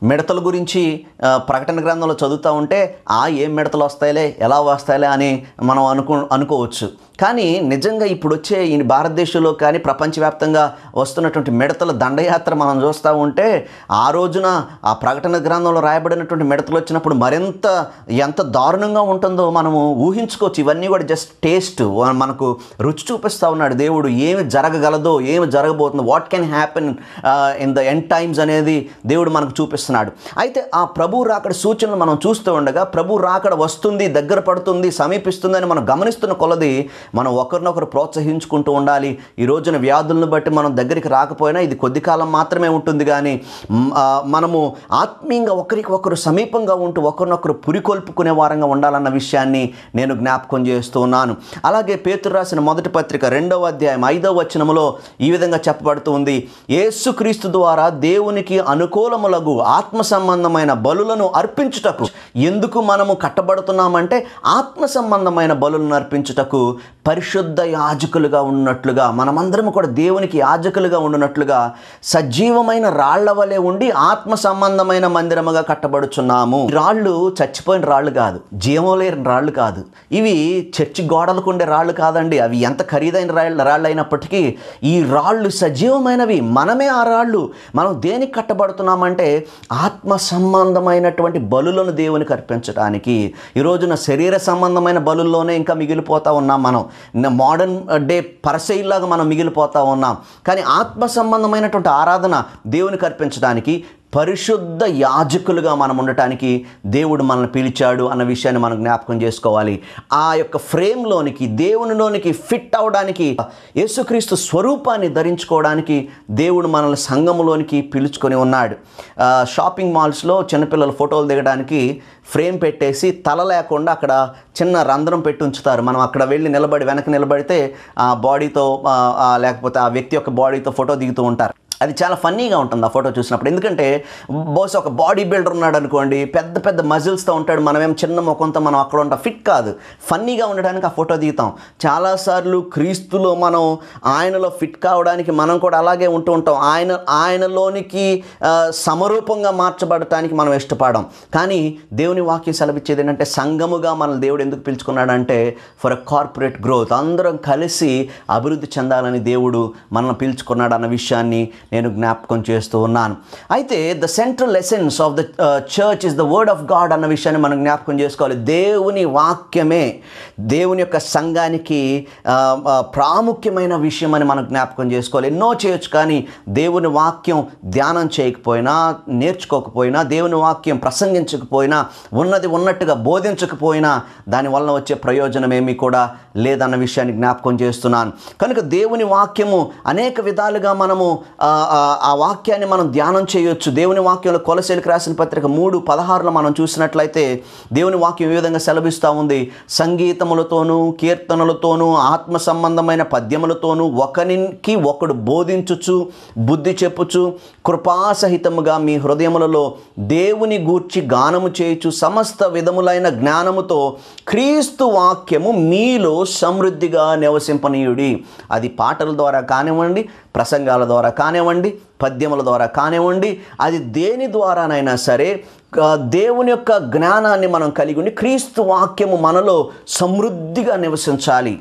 మిడతల గురించి ఆ, ప్రకటన గ్రంథంలో చదువుతూ ఉంటే ఆ ఏం మిడతలు వస్తాయిలే ఎలా వస్తాయిలే అని మనం అనుకో అనుకోవచ్చు కానీ నిజంగా ఇప్పుడు వచ్చే ఈ భారతదేశంలో కానీ ప్రపంచవ్యాప్తంగా వస్తున్నటువంటి మిడతల దండయాత్ర మనం చూస్తూ ఉంటే ఆ రోజున ఆ ప్రకటన గ్రంథంలో రాయబడినటువంటి మిడతలు వచ్చినప్పుడు మరింత ఎంత దారుణంగా ఉంటుందో మనము ఊహించుకోవచ్చు ఇవన్నీ కూడా జస్ట్ టేస్ట్ మనకు రుచి చూపిస్తూ ఉన్నాడు దేవుడు ఏమి జరగగలదో ఏమి జరగబోతుందో what can happen in the end times అనేది దేవుడు మనకు చూపిస్తున్నాడు అయితే ఆ ప్రభు రాకడ సూచనలు మనం చూస్తూ ఉండగా ప్రభు రాకడ వస్తుంది దగ్గర పడుతుంది సమీపిస్తుందని మనం గమనిస్తున్న కొలది మనం ఒకరినొకరు ప్రోత్సహించుకుంటూ ఉండాలి ఈ రోజున వ్యాధులను బట్టి మనం దగ్గరికి రాకపోయినా ఇది కొద్ది కాలం మాత్రమే ఉంటుంది కానీ మ్, ఆ, మనము ఆత్మీయంగా ఒకరికి ఒకరు సమీపంగా ఉంటూ ఒకరినొకరు పురికొల్పుకునే వారంగా ఉండాలన్న విషయాన్ని నేను జ్ఞాపకం చేస్తూ ఉన్నాను అలాగే పేతురు రాసిన మొదటి పత్రిక రెండవ అధ్యాయం ఐదవ వచనములో ఈ విధంగా చెప్పబడుతూ ఉంది యేసుక్రీస్తు ద్వారా దేవునికి అనుకూలములగు ఆత్మ సంబంధమైన బలులను అర్పించుటకు ఎందుకు మనము కట్టబడుతున్నామంటే ఆత్మ సంబంధమైన బలులను అర్పించుటకు పరిశుద్ధ యాజకులుగా ఉన్నట్లుగా మనమందరం కూడా దేవునికి యాజకులుగా ఉండునట్లుగా సజీవమైన రాళ్ల వలె ఉండి ఆత్మ సంబంధమైన మందిరముగా కట్టబడుచున్నాము ఈ రాళ్ళు చచ్చిపోయిన రాళ్ళు కాదు జీవం లేని రాళ్ళు కాదు ఇవి చర్చి గోడలకు ఉండే రాళ్ళు కాదండి అవి ఎంత ఖరీదైన రాళ్ళు రాళ్ళు అయినప్పటికీ ఈ రాళ్ళు సజీవమైనవి మనమే ఆ రాళ్ళు మనం దేనికి కట్టబడుతున్నామంటే ఆత్మ సంబంధమైనటువంటి బలులను దేవునికి అర్పించడానికి ఈ రోజున శరీర సంబంధమైన బలుల్లోనే ఇంకా మిగిలిపోతా ఉన్నాం మనం మోడర్న్ డే పరసైల్లాగా మనం మిగిలిపోతా ఉన్నాం కానీ ఆత్మ సంబంధమైనటువంటి ఆరాధన దేవునికి అర్పించడానికి పరిశుద్ధ యాజకులుగా మనం ఉండటానికి దేవుడు మనల్ని పిలిచాడు అన్న విషయాన్ని మనం జ్ఞాపకం చేసుకోవాలి ఆ యొక్క ఫ్రేమ్లోనికి దేవునిలోనికి ఫిట్ అవడానికి యేసుక్రీస్తు స్వరూపాన్ని ధరించుకోవడానికి దేవుడు మనల్ని సంఘములోనికి పిలుచుకొని ఉన్నాడు ఆ, షాపింగ్ మాల్స్లో చిన్నపిల్లల ఫోటోలు దిగడానికి ఫ్రేమ్ పెట్టేసి తల లేకుండా అక్కడ చిన్న రంధ్రం పెట్టి ఉంచుతారు మనం అక్కడ వెళ్ళి నిలబడి వెనక నిలబడితే ఆ బాడీతో ఆ, ఆ, లేకపోతే ఆ వ్యక్తి యొక్క బాడీతో ఫోటో దిగుతూ ఉంటారు అది చాలా ఫన్నీగా ఉంటుంది ఆ ఫోటో చూసినప్పుడు ఎందుకంటే బహుశా ఒక బాడీ బిల్డర్ ఉన్నాడు అనుకోండి పెద్ద పెద్ద మజిల్స్తో ఉంటాడు మనమేం చిన్న ముఖంతో మనం అక్కడ ఉంటాం ఫిట్ కాదు ఫన్నీగా ఉండడానికి ఆ ఫోటో దిగుతాం చాలాసార్లు క్రీస్తులో మనం ఆయనలో ఫిట్ కావడానికి మనం కూడా అలాగే ఉంటూ ఉంటాం ఆయన ఆయనలోనికి ఆ, సమరూపంగా మార్చబడటానికి మనం ఇష్టపడం కానీ దేవుని వాక్యం సెలవిచ్చేది ఏంటంటే సంఘముగా మన దేవుడు ఎందుకు పిలుచుకున్నాడంటే ఫర్ అ కార్పొరేట్ గ్రోత్ అందరం కలిసి అభివృద్ధి చెందాలని దేవుడు మనల్ని పిలుచుకున్నాడు అన్న విషయాన్ని నేను జ్ఞాపకం చేస్తూ ఉన్నాను అయితే the central essence of the church is the word of God అన్న విషయాన్ని మనం జ్ఞాపకం చేసుకోవాలి దేవుని వాక్యమే దేవుని యొక్క సంఘానికి ఆ, ఆ, ప్రాముఖ్యమైన విషయం అని మనం జ్ఞాపకం చేసుకోవాలి ఎన్నో చేయొచ్చు కానీ దేవుని వాక్యం ధ్యానం చేయకపోయినా నేర్చుకోకపోయినా దేవుని వాక్యం ప్రసంగించకపోయినా ఉన్నది ఉన్నట్టుగా బోధించకపోయినా దానివల్ల వచ్చే ప్రయోజనం ఏమీ కూడా లేదన్న విషయాన్ని జ్ఞాపకం చేస్తున్నాను కనుక దేవుని వాక్యము అనేక విధాలుగా మనము ఆ, ఆ, ఆ వాక్యాన్ని మనం ధ్యానం చేయొచ్చు దేవుని వాక్యంలో కొలసేలికి రాసిన పత్రిక మూడు పదహారులో మనం చూసినట్లయితే దేవుని వాక్యం ఏ విధంగా సెలవిస్తూ ఉంది సంగీతములతోనూ కీర్తనలతోనూ ఆత్మ సంబంధమైన పద్యములతోనూ ఒకనికి ఒకడు బోధించుచు బుద్ధి చెప్పుచు కృపాసహితముగా మీ హృదయములలో దేవుని గూర్చి గానము చేయుచు సమస్త విధములైన జ్ఞానముతో క్రీస్తు వాక్యము మీలో సమృద్ధిగా నివసింపనీయుడి అది పాటల ద్వారా కానివ్వండి ప్రసంగాల ద్వారా కానివ్వండి పద్యముల ద్వారా కానివ్వండి అది దేని ద్వారానైనా సరే ఆ, దేవుని యొక్క జ్ఞానాన్ని మనం కలిగి ఉండి క్రీస్తు వాక్యము మనలో సమృద్ధిగా నివసించాలి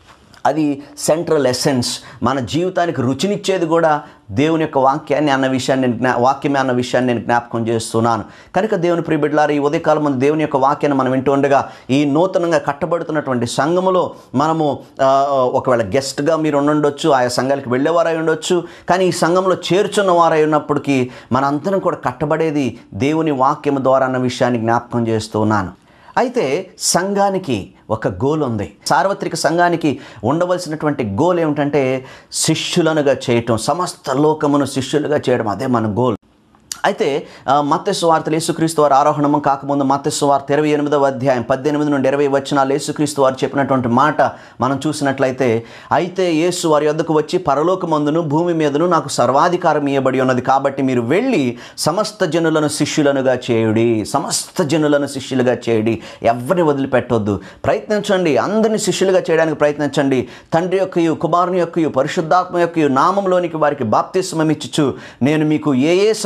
అది సెంట్రల్ ఎసెన్స్ మన జీవితానికి రుచినిచ్చేది కూడా దేవుని యొక్క వాక్యాన్ని అన్న విషయాన్ని నేను జ్ఞా వాక్యమే అన్న విషయాన్ని నేను జ్ఞాపకం చేస్తున్నాను కనుక దేవుని ప్రియబిడ్లారా ఈ ఉదయకాలం ముందు దేవుని యొక్క వాక్యాన్ని మనం వింటూ ఉండగా ఈ నూతనంగా కట్టబడుతున్నటువంటి సంఘములో మనము ఆ, ఒకవేళ గెస్ట్గా మీరు ఉండుండొచ్చు ఆయా సంఘాలకు వెళ్ళేవారై ఉండొచ్చు కానీ ఈ సంఘంలో చేర్చున్న వారై ఉన్నప్పటికీ మనందరం కూడా కట్టబడేది దేవుని వాక్యము ద్వారా అన్న విషయాన్ని జ్ఞాపకం చేస్తూ ఉన్నాను అయితే సంఘానికి ఒక గోల్ ఉంది సార్వత్రిక సంఘానికి ఉండవలసినటువంటి గోల్ ఏమిటంటే శిష్యులనుగా చేయటం సమస్త లోకమును శిష్యులుగా చేయడం అదే మన గోల్ అయితే మత్స్సు వార్తలు యేసుక్రీస్తు వారి ఆరోహణము కాకముందు మత్స్సు వార్త ఇరవై ఎనిమిదవ అధ్యాయం పద్దెనిమిది నుండి ఇరవై వచనాలు యేసుక్రీస్తు వారు చెప్పినటువంటి మాట మనం చూసినట్లయితే అయితే యేసు వారి యొద్దకు వచ్చి పరలోకమందును భూమి మీదను నాకు సర్వాధికారం ఇవ్వబడి ఉన్నది కాబట్టి మీరు వెళ్ళి సమస్త జనులను శిష్యులనుగా చేయుడి సమస్త జనులను శిష్యులుగా చేయుడి ఎవరిని వదిలిపెట్టొద్దు ప్రయత్నించండి అందరిని శిష్యులుగా చేయడానికి ప్రయత్నించండి తండ్రి యొక్కయు కుమారుని యొక్కయు పరిశుద్ధాత్మ యొక్కయు నామంలోనికి వారికి బాప్తిస్మం ఇచ్చుచు నేను మీకు ఏ ఏ సంగతులను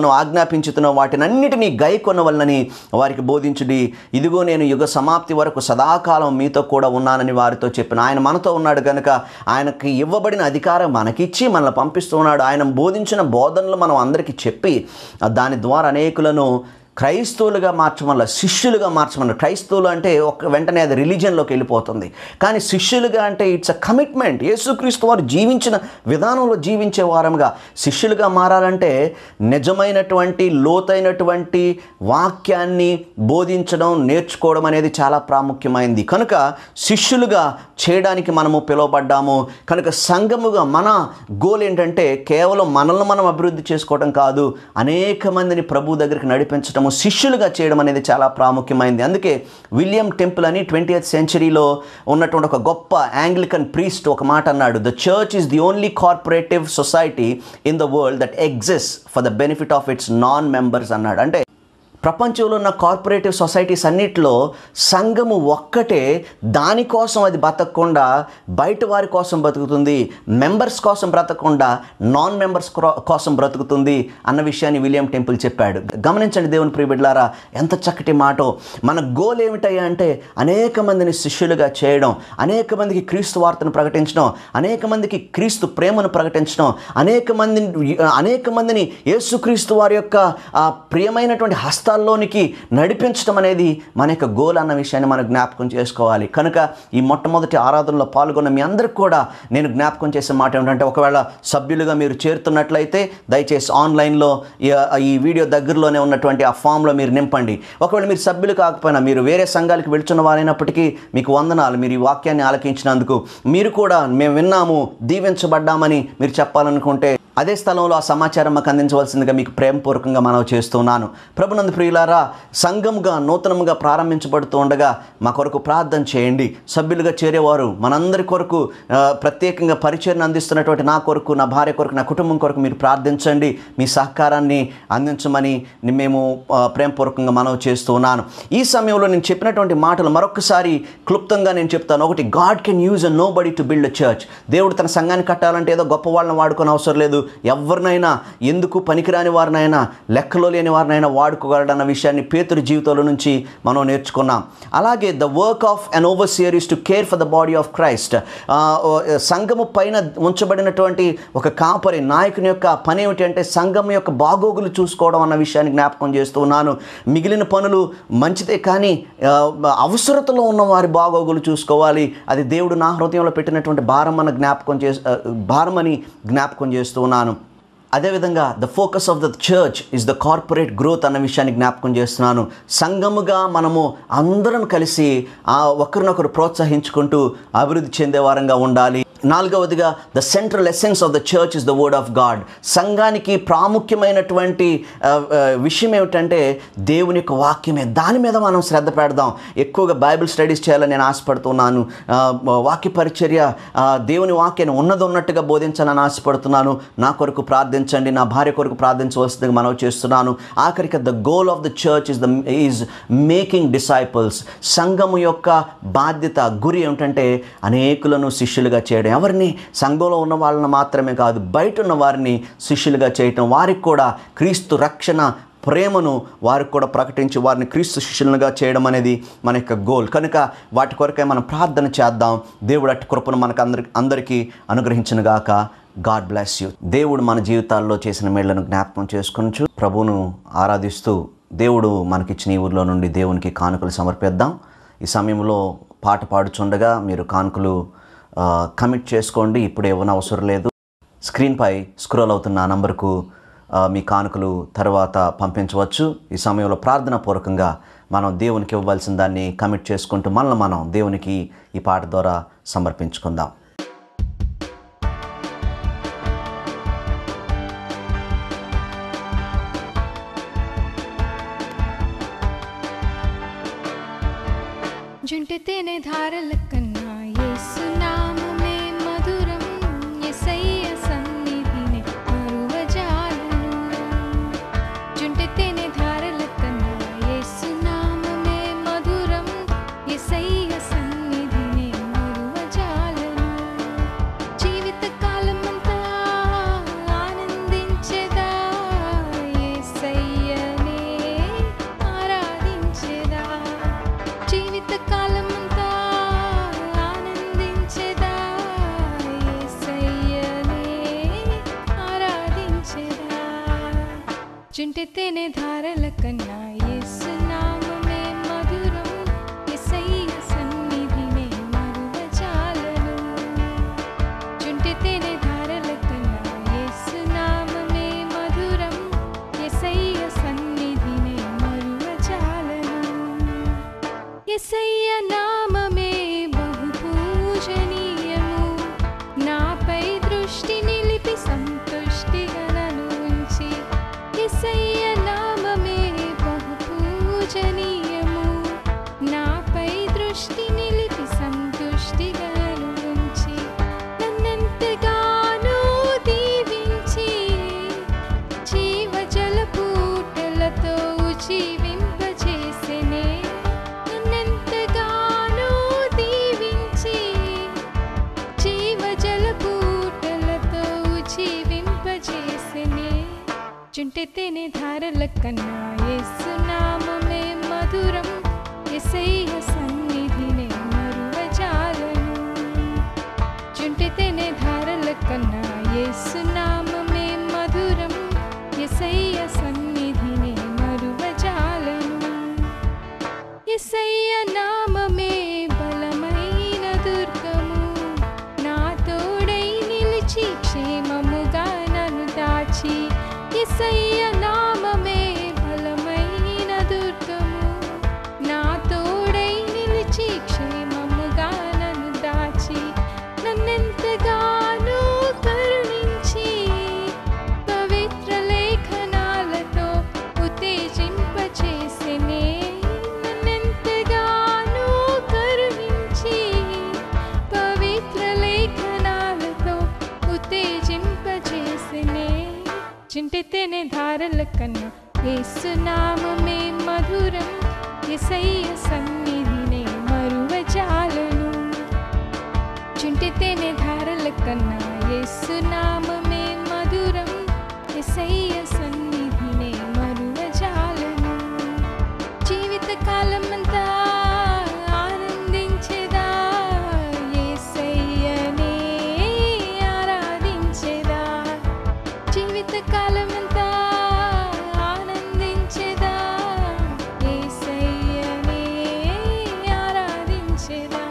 ఆజ్ఞలను ఆజ్ఞాపించుతున్న వాటినన్నిటినీ గైకొనవలనని వారికి బోధించుడి ఇదిగో నేను యుగ సమాప్తి వరకు సదాకాలం మీతో కూడా ఉన్నానని వారితో చెప్పిన ఆయన మనతో ఉన్నాడు కనుక ఆయనకి ఇవ్వబడిన అధికారం మనకిచ్చి మనల్ని పంపిస్తూ ఉన్నాడు ఆయన బోధించిన బోధనలు మనం అందరికీ చెప్పి దాని ద్వారా అనేకులను క్రైస్తవులుగా మార్చమల్ల శిష్యులుగా మార్చమన్న క్రైస్తవులు అంటే ఒక వెంటనే అది రిలీజియన్లోకి వెళ్ళిపోతుంది కానీ శిష్యులుగా అంటే ఇట్స్ అ కమిట్మెంట్ యేసుక్రీస్తు వారు జీవించిన విధానంలో జీవించే వారంగా శిష్యులుగా మారాలంటే నిజమైనటువంటి లోతైనటువంటి వాక్యాన్ని బోధించడం నేర్చుకోవడం అనేది చాలా ప్రాముఖ్యమైంది కనుక శిష్యులుగా చేయడానికి మనము పిలువబడ్డాము కనుక సంఘముగా మన గోల్ ఏంటంటే కేవలం మనల్ని మనం అభివృద్ధి చేసుకోవడం కాదు అనేక మందిని ప్రభు దగ్గరికి నడిపించడము శిష్యులుగా చేయడం అనేది చాలా ప్రాముఖ్యమైంది అందుకే విలియం టెంపుల్ అని ట్వంటీ ఎయిత్ సెంచరీలో ఉన్నటువంటి ఒక గొప్ప యాంగ్లికన్ ప్రీస్ట్ ఒక మాట అన్నాడు the church is the only corporative society in the world that exist for the benefit of its non members అన్నాడు అంటే ప్రపంచంలో ఉన్న కార్పొరేటివ్ సొసైటీస్ అన్నిటిలో సంఘము ఒక్కటే దానికోసం అది బతకకుండా బయట వారి కోసం బతుకుతుంది మెంబర్స్ కోసం బ్రతకకుండా నాన్ మెంబర్స్ కోసం బ్రతుకుతుంది అన్న విషయాన్ని విలియం టెంపుల్ చెప్పాడు గమనించండి దేవుని ప్రియబిడ్లారా ఎంత చక్కటి మాటో మన గోల్ ఏమిటయ్యా అంటే అనేక మందిని శిష్యులుగా చేయడం అనేక మందికి క్రీస్తు వార్తను ప్రకటించడం అనేక మందికి క్రీస్తు ప్రేమను ప్రకటించడం అనేక మందిని అనేక మందిని యేసుక్రీస్తు వారి యొక్క ఆ ప్రియమైనటువంటి హస్తాల్లోనికి నడిపించడం అనేది మన యొక్క గోల్ అన్న విషయాన్ని మనం జ్ఞాపకం చేసుకోవాలి కనుక ఈ మొట్టమొదటి ఆరాధనలో పాల్గొన్న మీ అందరికి కూడా నేను జ్ఞాపకం చేసే మాట ఏమిటంటే ఒకవేళ సభ్యులుగా మీరు చేరుతున్నట్లయితే దయచేసి ఆన్లైన్లో ఈ- ఈ వీడియో దగ్గరలోనే ఉన్నటువంటి ఆ ఫామ్లో మీరు నింపండి ఒకవేళ మీరు సభ్యులు కాకపోయినా మీరు వేరే సంఘాలకు వెళ్తున్న వారైనప్పటికీ మీకు వందనాలు మీరు ఈ వాక్యాన్ని ఆలకించినందుకు మీరు కూడా మేము విన్నాము దీవించబడ్డామని మీరు చెప్పాలనుకుంటే అదే స్థలంలో ఆ సమాచారం మాకు అందించవలసిందిగా మీకు ప్రేమపూర్వకంగా మనవి చేస్తున్నాను ప్రభునందు ప్రియులారా సంఘముగా నూతనముగా ప్రారంభించబడుతూ ఉండగా మా కొరకు ప్రార్థన చేయండి సభ్యులుగా చేరేవారు మనందరి కొరకు ఆ, ప్రత్యేకంగా పరిచయం అందిస్తున్నటువంటి నా కొరకు నా భార్య కొరకు నా కుటుంబం కొరకు మీరు ప్రార్థించండి మీ సహకారాన్ని అందించమని మేము ఆ, ప్రేమపూర్వకంగా మనవి చేస్తున్నాను ఈ సమయంలో నేను చెప్పినటువంటి మాటలు మరొకసారి క్లుప్తంగా నేను చెప్తాను ఒకటి God can use a nobody to build a church దేవుడు తన సంఘాన్ని కట్టాలంటే ఏదో గొప్ప వాళ్ళని వాడుకొని అవసరం లేదు ఎవరినైనా ఎందుకు పనికిరాని వారినైనా లెక్కలో లేని వారినైనా వాడుకోగలడన్న విషయాన్ని పేతురు జీవితంలో నుంచి మనం నేర్చుకున్నాం అలాగే the work of an overseer is to care for the body of Christ సంఘము పైన ఉంచబడినటువంటి ఒక కాపరి నాయకుని యొక్క పని ఏమిటి అంటే సంఘం యొక్క బాగోగులు చూసుకోవడం అన్న విషయాన్ని జ్ఞాపకం చేస్తున్నాను మిగిలిన పనులు మంచిదే కానీ ఆ, అవసరతలో ఉన్న వారి బాగోగులు చూసుకోవాలి అది దేవుడు నా హృదయంలో పెట్టినటువంటి భారం అన్న జ్ఞాపకం చే ఆ, భారం అని జ్ఞాపకం చేస్తున్నాను అదేవిధంగా the focus of the church is the corporate growth అన్న విషయాన్ని జ్ఞాపకం చేస్తున్నాను సంఘముగా మనము అందరం కలిసి ఆ ఒకరినొకరు ప్రోత్సహించుకుంటూ అభివృద్ధి చెందే వారంగా ఉండాలి నాలుగవదిగా the central essence of the church is the word of God సంఘానికి ప్రాముఖ్యమైనటువంటి ఆ, ఆ, విషయం ఏమిటంటే దేవుని యొక్క వాక్యమే దాని మీద మనం శ్రద్ధ పెడదాం ఎక్కువగా బైబిల్ స్టడీస్ చేయాలని నేను ఆశపడుతున్నాను ఆ, వాక్య పరిచర్య ఆ, దేవుని వాక్యాన్ని ఉన్నది ఉన్నట్టుగా బోధించాలని ఆశపడుతున్నాను నా కొరకు ప్రార్థించండి నా భార్య కొరకు ప్రార్థించవలసిందిగా మనవి చేస్తున్నాను ఆఖరికి the goal of the church is the is making disciples సంఘము యొక్క బాధ్యత గురి ఏమిటంటే అనేకులను శిష్యులుగా చేయడం ఎవరిని సంఘంలో ఉన్న వాళ్ళని మాత్రమే కాదు బయట ఉన్న వారిని శిష్యులుగా చేయటం వారికి కూడా క్రీస్తు రక్షణ ప్రేమను వారికి కూడా ప్రకటించి వారిని క్రీస్తు శిష్యులుగా చేయడం అనేది మన యొక్క గోల్ కనుక వాటి కొరకై మనం ప్రార్థన చేద్దాం దేవుడు అట్టి కృపను మనకు అందరి అందరికీ అనుగ్రహించిన గాక గాడ్ బ్లెస్ యూ దేవుడు మన జీవితాల్లో చేసిన మేళ్లను జ్ఞాపకం చేసుకొనచ్చు ప్రభువును ఆరాధిస్తూ దేవుడు మనకిచ్చిన ఈ ఊరిలో నుండి దేవునికి కానుకలు సమర్పిద్దాం ఈ సమయంలో పాట పాడుచుండగా మీరు కానుకలు ఆ, కమిట్ చేసుకోండి ఇప్పుడు ఇవ్వనవసరం అవసరం లేదు స్క్రీన్పై స్క్రోల్ అవుతున్న ఆ నంబర్కు ఆ, మీ కానుకలు తర్వాత పంపించవచ్చు ఈ సమయంలో ప్రార్థన పూర్వకంగా మనం దేవునికి ఇవ్వవలసిన దాన్ని కమిట్ చేసుకుంటూ మనల్ని మనం దేవునికి ఈ పాట ద్వారా సమర్పించుకుందాం జుంటి తేనె ధారల కన్నా యేసునామమే మధురం యేసయ్య సన్నిధిని మరువజాలను జుంటి తేనె ధారల కన్నా యేసునామమే మధురం యేసయ్య సన్నిధిని మరువజాలను జీవిత కాలమంతా ఆనందించెదా యేసు చుంటితేనే ధారల కన్నా యేసు నామమే మధురం యేసయ్య సన్నిధినే మరువజాలను చుంటితేనే ధారల కన్నా యేసు నామమే మధురం యేసయ్య సన్నిధినే మరువజాలను యేసయ్య నామమే బహు పూజనీయము నాపై దృష్టి నిలిపి సంతుష్టిగా నన్ను ఉంచి యేసయ్య నామమే బహు పూజనీయము నాపై దృష్టి నిలిపి సంతుష్టిగా నన్ను ఉంచి నన్నెంతగానో దీవించి జీవజల పూటలతో జీవింపజేసెనే నన్నెంతగానో దీవించి జీవజల పూటలతో జీవింపజేసెనే చుంటితేనే ధారల కన్నా యేసునామమే మధురం యేసయ్య సన్నిధినే మరువజాలను చుంటితేనే ధారల కన్నా యేసునామమే మధురం యేసయ్య సన్నిధినే మరువజాలను యేసయ్య నామమే బలమైన దుర్గము నా తోడై నిలిచి క్షేమముగా నన్ను దాచి యేసయ్య నామమే బలమైన దుర్గము నా తోడై నిలిచి క్షేమముగా నన్ను దాచి నన్నెంతగానో కరుణించి పవిత్ర లేఖనాలతో ఉత్తేజింపచేసెనే నన్నెంతగానో కరుణించి పవిత్ర లేఖనాలతో ఉత్తేజింపచేసెనే చింటితేనే ధారల కన్నా యేసునామమే మధురం యేసయ్య సన్నిధినే మరువజాలను చుంటితేనే ధారల కన్నా యేసునామమే మధురం యేసయ్య సన్నిధినే మరువజాలను జీవితకాలమంతా ఆనందించెదా యేసయ్యనే ఆరాధించెదా జీవితకాలమంతా ఆనందించెదా యేసయ్యనే ఆరాధించెదా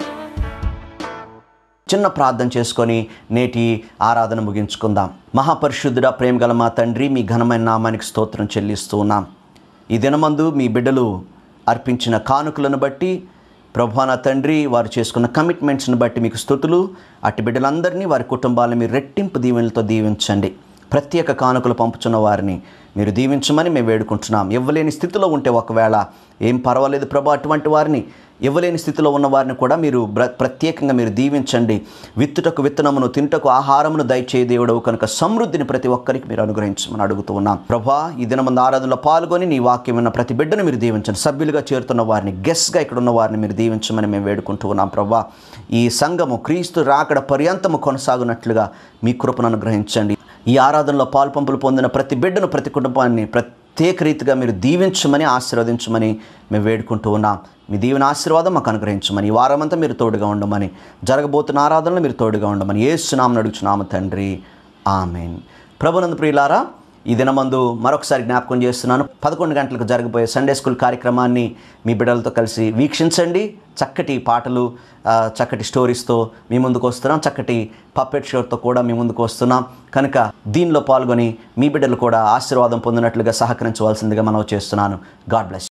చిన్న ప్రార్థన చేసుకొని నేటి ఆరాధన ముగించుకుందాం మహాపరిశుద్ధుడ ప్రేమ గల మా తండ్రి మీ ఘనమైన నామానికి స్తోత్రం చెల్లిస్తూ ఉన్నాం ఈ దినమందు మీ బిడ్డలు అర్పించిన కానుకలను బట్టి ప్రభా నా తండ్రి వారు చేసుకున్న కమిట్మెంట్స్ని బట్టి మీకు స్థుతులు అట్టి బిడ్డలందరినీ వారి కుటుంబాలను మీరు రెట్టింపు దీవెనలతో దీవించండి ప్రత్యేక కానుకలు పంపుతున్న వారిని మీరు దీవించమని మేము వేడుకుంటున్నాం ఇవ్వలేని స్థితిలో ఉంటే ఒకవేళ ఏం పర్వాలేదు ప్రభా అటువంటి వారిని ఇవ్వలేని స్థితిలో ఉన్న వారిని కూడా మీరు ప్ర ప్రత్యేకంగా మీరు దీవించండి విత్తుటకు విత్తనమును తింటకు ఆహారమును దయచేయ దేవుడవు కనుక సమృద్ధిని ప్రతి ఒక్కరికి మీరు అనుగ్రహించమని అడుగుతూ ఉన్నాం ప్రభా ఈ దినమంది ఆరాధనలో పాల్గొని నీ వాక్యం ఉన్న ప్రతి బిడ్డను మీరు దీవించండి సభ్యులుగా చేరుతున్న వారిని గెస్ట్గా ఇక్కడ ఉన్న వారిని మీరు దీవించమని మేము వేడుకుంటూ ఉన్నాం ప్రభా ఈ సంఘము క్రీస్తు రాకడ పర్యంతము కొనసాగునట్లుగా మీ కృపను అనుగ్రహించండి ఈ ఆరాధనలో పాల్పంపులు పొందిన ప్రతి బిడ్డను ప్రతి కుటుంబాన్ని ప్రత్యేక రీతిగా మీరు దీవించమని ఆశీర్వదించమని మేము వేడుకుంటూ ఉన్నాం మీ దీవెన ఆశీర్వాదం మాకు అనుగ్రహించమని ఈ వారమంతా మీరు తోడుగా ఉండమని జరగబోతున్న ఆరాధనలో మీరు తోడుగా ఉండమని ఏసునామని అడుగుచున్నాము తండ్రి ఆమెన్ ప్రభునందు ప్రియులారా ఈ దినమందు మరొకసారి జ్ఞాపకం చేస్తున్నాను పదకొండు గంటలకు జరగబోయే సండే స్కూల్ కార్యక్రమాన్ని మీ బిడ్డలతో కలిసి వీక్షించండి చక్కటి పాటలు ఆ, చక్కటి స్టోరీస్తో మీ ముందుకు వస్తున్నాం చక్కటి పప్పెట్ షోతో కూడా మీ ముందుకు వస్తున్నాం కనుక దీనిలో పాల్గొని మీ బిడ్డలు కూడా ఆశీర్వాదం పొందినట్లుగా సహకరించవలసిందిగా మనం చేస్తున్నాను గాడ్ బ్లెస్